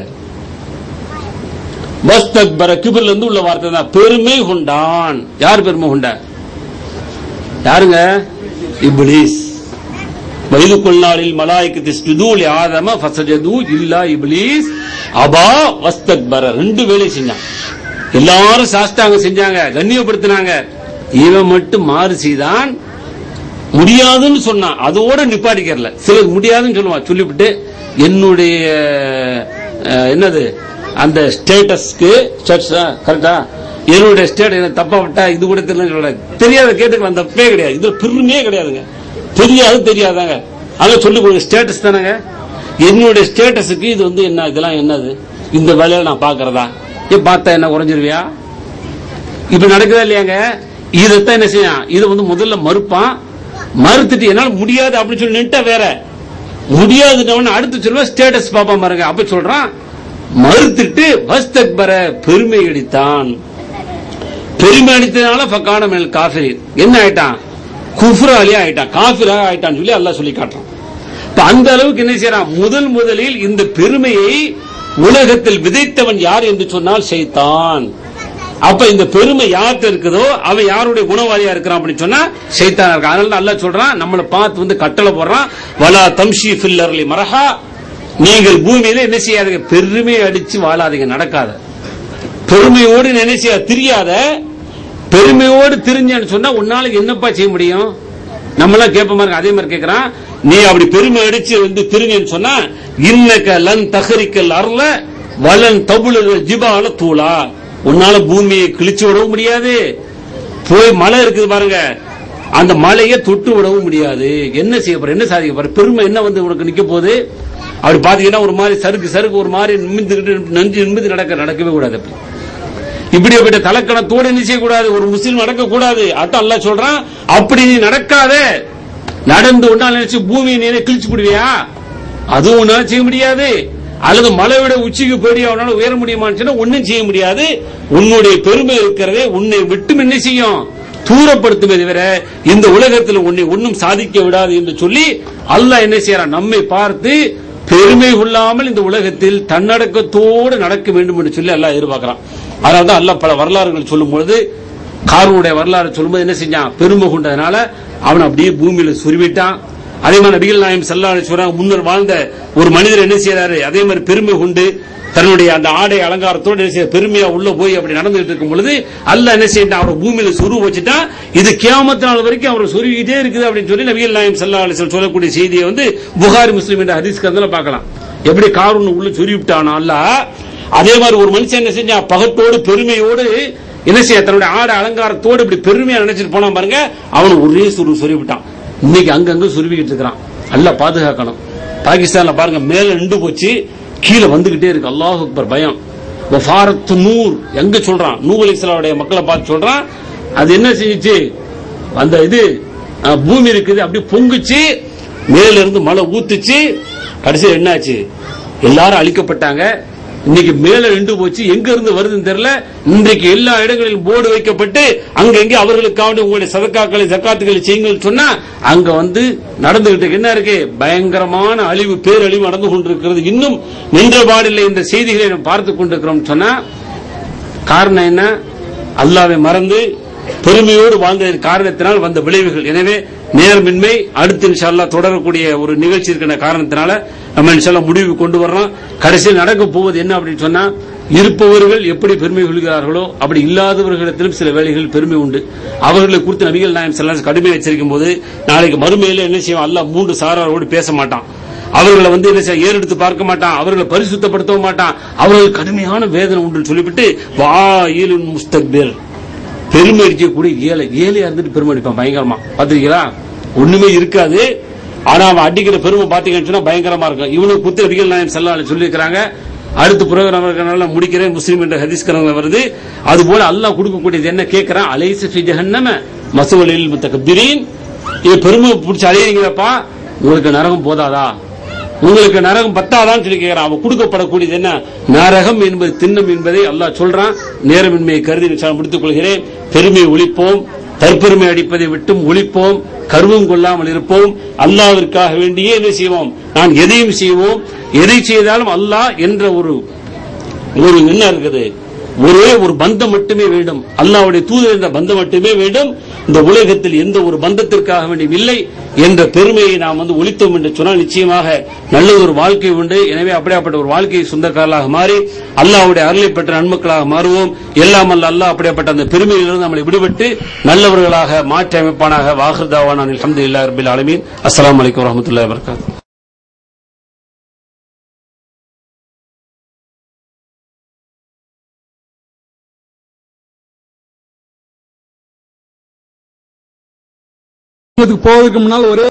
பஸ்தக்பர கிபிர்ல இருந்து உள்ள வார்த்தை தான் பெருமை கொண்டான் யார் பெருமை கொண்ட யாருங்க இப்லீஸ் வயது கொள்ளாளில் மலாய்க்கு திஸ்துதூல் ஆதம ஃபசஜது இல்லா இப்லீஸ் அபா வஸ்தக்பர ரெண்டு வேலை செஞ்சான் எல்லாரும் சாஸ்தாங்க செஞ்சாங்க கண்ணியப்படுத்தினாங்க இவன் மட்டும் மாறு செய்தான் முடியாதுன்னு சொன்னான் அதோட நிப்பாட்டிக்கிறல சிலர் முடியாதுன்னு சொல்லுவான் சொல்லிவிட்டு என்னுடைய அஹ், என்னது அந்த ஸ்டேட்டஸ்க்கு கரெக்டா என்னுடைய ஸ்டேட் என்ன தப்பா விட்டா இது கூட தெரியல சொல்லக்கூடாது. தெரியாத கேட்டுக்கலாம் தப்பே கிடையாது இது பெருமையே கிடையாதுங்க தெரியாது தெரியாதாங்க அங்க சொல்லி கொடுங்க ஸ்டேட்டஸ் தானங்க என்னுடைய ஸ்டேட்டஸுக்கு இது வந்து என்ன இதெல்லாம் என்னது இந்த வேலையில நான் பாக்குறதா ஏ பார்த்தா என்ன குறைஞ்சிருவியா இப்ப நடக்குதா இல்லையாங்க இதைத்தான் என்ன செய்யும் இதை வந்து முதல்ல மறுப்பான் மறுத்துட்டு என்னால முடியாது அப்படின்னு சொல்லி நின்ட்டா வேற முடியாதுன்னு அடுத்து சொல்லுவா ஸ்டேட்டஸ் பாப்பா பாருங்க அப்ப சொல்றான் மறுத்துட்டு வஸ்தக்பர பெருமை அடித்தான் பெருமை அடித்ததுனால ஃபக்கான மேல் காஃபிரி என்ன ஆயிட்டான் குஃப்ராலியா ஆயிட்டான் காஃபிராக ஆயிட்டான்னு சொல்லி அல்லாஹ் சொல்லி காட்டுறான் இப்ப அந்த அளவுக்கு என்ன செய்யறான் முதல் முதலில் இந்த பெருமையை உலகத்தில் விதைத்தவன் யார் என்று சொன்னால் ஷைத்தான் அப்ப இந்த பெருமை யார்கிட்ட இருக்குதோ அவன் யாருடைய குணவாதியா இருக்கிறான் அப்படின்னு சொன்னா ஷைத்தான் இருக்கு அதனால தான் அல்லாஹ் சொல்றான் நம்மளை பார்த்து வந்து கட்டளை போடுறான் வலா தம்ஷி ஃபில்லர்லி மரஹா நீங்கள் பூமியில என்ன செய்யாதீங்க பெருமை அடிச்சு வாழாதீங்க நடக்காத பெருமையோடு நினைச்சிய தெரியாத பெருமையோடு தெரிஞ்சேன்னு சொன்னா உன்னால என்னப்பா செய்ய முடியும் நம்மளாம் கேட்ப மாதிரி அதே மாதிரி கேட்கறான் நீ அப்படி பெருமை அடிச்சு வந்து தெரிஞ்சேன்னு சொன்னா இன்னக்க லன் தகரிக்கல் அருள வலன் தபுல ஜிபால தூளா உன்னால பூமியை கிழிச்சு விடவும் முடியாது போய் மலை இருக்குது பாருங்க அந்த மலையை தொட்டு விடவும் முடியாது என்ன செய்ய போற என்ன சாதிக்க போற பெருமை என்ன வந்து உனக்கு நிக்க போகுது அப்படி பாத்தீங்கன்னா ஒரு மாதிரி சறுக்கு சறுக்கு ஒரு மாதிரி நிமிந்துக்கிட்டு நஞ்சு நிமிந்து நடக்க நடக்கவே கூடாது அப்படி இப்படிப்பட்ட தலக்கணத்தோடு என்ன செய்யக்கூடாது ஒரு முஸ்லீம் நடக்க கூடாது அதான் அல்லாஹ் சொல்றான் அப்படி நீ நடக்காத நடந்து ஒன்றால் நினைச்சு பூமியை நீ கிழிச்சு விடுவியா அதுவும் உன்னால செய்ய முடியாது அல்லது மலை விட உச்சிக்கு போய் அவனால உயர முடியுமான்னு சொன்னா ஒன்னும் செய்ய முடியாது உன்னுடைய பெருமை இருக்கிறதே உன்னை விட்டும் என்ன செய்யும் தூரப்படுத்துமே தவிர இந்த உலகத்தில் உன்னை ஒன்னும் சாதிக்க விடாது என்று சொல்லி அல்லாஹ் என்ன செய்யறான் நம்மை பார்த்து பெருமை கொள்ளாமல் இந்த உலகத்தில் தன்னடக்கத்தோடு நடக்க வேண்டும் என்று சொல்லி அல்லாஹ் எதிர்பார்க்கிறான் அதனால தான் அல்லாஹ் பல வரலாறுகள் சொல்லும் பொழுது காரூனுடைய வரலாறு சொல்லும்போது என்ன செஞ்சான் பெருமை கொண்டதுனால அவன் அப்படியே பூமியில சுருவிட்டான் அதே மாதிரி நபிகள் நாயம் சல்லா சொல்றாங்க முன்னர் வாழ்ந்த ஒரு மனிதர் என்ன செய்யறாரு அதே மாதிரி பெருமை கொண்டு தன்னுடைய அந்த ஆடை அலங்காரத்தோடு என்ன செய்ய பெருமையா உள்ள போய் அப்படி நடந்துட்டு இருக்கும் பொழுது அல்ல என்ன செய்யட்டான் அவர் பூமியில சுரு வச்சுட்டான் இது கியாமத்து நாள் வரைக்கும் அவர் சொருவிக்கிட்டே இருக்குது அப்படின்னு சொல்லி நபிகள் நாயம் சல்லா அலிஸ்வல் சொல்லக்கூடிய செய்தியை வந்து புகாரி முஸ்லீம் என்ற ஹதீஸ் கந்தல பார்க்கலாம் எப்படி காரூன் உள்ள சொருவிட்டானா அல்ல அதே மாதிரி ஒரு மனுஷன் என்ன செஞ்சான் பகத்தோடு பெருமையோடு என்ன செய்ய தன்னுடைய ஆடை அலங்காரத்தோடு இப்படி பெருமையா நினைச்சிட்டு போனான் பாருங்க அவன் ஒரே சுரு சொருவி விட்டான் இன்னைக்கு அங்கங்க சுருவிக்கிட்டு இருக்கிறான் நல்லா பாதுகாக்கணும் பாகிஸ்தான்ல பாருங்க மேல நின்று போச்சு கீழே வந்துகிட்டே இருக்கு அல்லாஹ் அக்பர் பயம் வஃபாரத்து நூர் எங்க சொல்றான் நூ அலிஸ்லாவுடைய மக்களை பார்த்து சொல்றான் அது என்ன செஞ்சுச்சு அந்த இது அஹ், பூமி இருக்குது அப்படியே பொங்குச்சு மேல இருந்து மழை ஊத்துச்சு கடைசியில் என்னாச்சு எல்லாரும் அழிக்கப்பட்டாங்க இன்னைக்கு மேல நின்று போச்சு எங்க இருந்து வருதுன்னு தெரியல இன்றைக்கு எல்லா இடங்களிலும் போர்டு வைக்கப்பட்டு அங்கங்கே அவர்களுக்காக உங்களுடைய சதக்காக்களை ஜக்காத்துக்களை செய்யுங்கள் சொன்னா அங்க வந்து நடந்துகிட்டு இருக்கு. என்ன இருக்கு பயங்கரமான அழிவு பேரழிவு நடந்து கொண்டிருக்கிறது இன்னும் நின்றபாடில்லை என்ற செய்திகளை நாம் பார்த்து கொண்டிருக்கிறோம் சொன்னா காரணம் என்ன அல்லாவை மறந்து பெருமையோடு வாழ்ந்ததன் காரணத்தினால் வந்த விளைவுகள் எனவே நேர்மின்மை அடுத்து இன்ஷால்லா தொடரக்கூடிய ஒரு நிகழ்ச்சி இருக்கின்ற காரணத்தினால நம்ம இன்ஷால்லா முடிவு கொண்டு வர்றோம் கடைசியில் நடக்க போவது என்ன அப்படின்னு சொன்னா இருப்பவர்கள் எப்படி பெருமை கொள்கிறார்களோ அப்படி இல்லாதவர்களிடத்திலும் சில வேலைகள் பெருமை உண்டு அவர்களை குறித்து நபிகள் நாயம் செல்லாம் கடுமையாக எச்சரிக்கும் போது நாளைக்கு மறுமையில என்ன செய்வோம் அல்லாஹ் மூன்று சாராரோடு பேச மாட்டான் அவர்களை வந்து என்ன செய்ய ஏறெடுத்து பார்க்க மாட்டான் அவர்களை பரிசுத்தப்படுத்தவும் மாட்டான் அவர்கள் கடுமையான வேதனை உண்டு சொல்லிவிட்டு வாயிலுன் முஸ்தக்பிர் பெருமை அடிக்கக்கூடிய ஏழை ஏழையா இருந்துட்டு பெருமை அடிப்பான் பயங்கரமா பாத்திருக்கீங்களா ஒண்ணுமே இருக்காது ஆனா அவன் அடிக்கிற பெருமை பாத்தீங்கன்னு சொன்னா பயங்கரமா இருக்கும் இவனுக்கு புத்திர நபிகள் நாயம் செல்லால சொல்லியிருக்கிறாங்க அடுத்த புரோகிராம் இருக்கிறனால முடிக்கிறேன் முஸ்லீம் என்ற ஹதீஸ் கரங்க வருது அது போல அல்லாஹ் கொடுக்கக்கூடியது என்ன கேட்கிறான் அலைச ஃபி ஜஹன்னம மசுவலில் முத்தகபிரீன் இது பெருமை பிடிச்சி அலையறீங்களப்பா உங்களுக்கு நரகம் போதாதா உங்களுக்கு நரகம் பத்தாதான்னு சொல்லி கேட்கிறான் அவன் கொடுக்கப்படக்கூடியது என்ன நரகம் என்பது திண்ணம் என்பதை அல்லாஹ் சொல்றான் நேரமின்மையை கருதி நான் முடித்துக் கொள்கிறேன் பெருமையை ஒழிப்போம் தற்பெருமை அடிப்பதை விட்டும் ஒழிப்போம் கருவம் கொள்ளாமல் இருப்போம் அல்லாவிற்காக வேண்டியே என்ன செய்வோம் நான் எதையும் செய்வோம் எதை செய்தாலும் அல்லாஹ் என்ற ஒரு ஒரு என்ன இருக்குது ஒரே ஒரு பந்தம் மட்டுமே வேண்டும் அல்லாஹ்வுடைய தூதர் என்ற பந்தம் மட்டுமே வேண்டும் இந்த உலகத்தில் எந்த ஒரு பந்தத்திற்காக வேண்டியும் இல்லை என்ற பெருமையை நாம் வந்து ஒழித்தோம் என்று சொன்னால் நிச்சயமாக நல்ல ஒரு வாழ்க்கை உண்டு எனவே அப்படியாப்பட்ட ஒரு வாழ்க்கையை சொந்தக்காரர்களாக மாறி அல்லாஹ்வுடைய அருளை பெற்ற நன்மக்களாக மாறுவோம் எல்லாம் அல்ல அல்லாஹ் அப்படியாப்பட்ட அந்த பெருமையிலிருந்து நம்மளை விடுபட்டு நல்லவர்களாக மாற்றி அமைப்பானாக வாஹர்தாவான அல்ஹம்துலில்லாஹி ரபில் ஆலமீன் அஸ்ஸலாமு அலைக்கும் வரஹ்மத்துல்லாஹி வபரகாத்துஹு இதுக்கு போவதற்கு முன்னால் ஒரே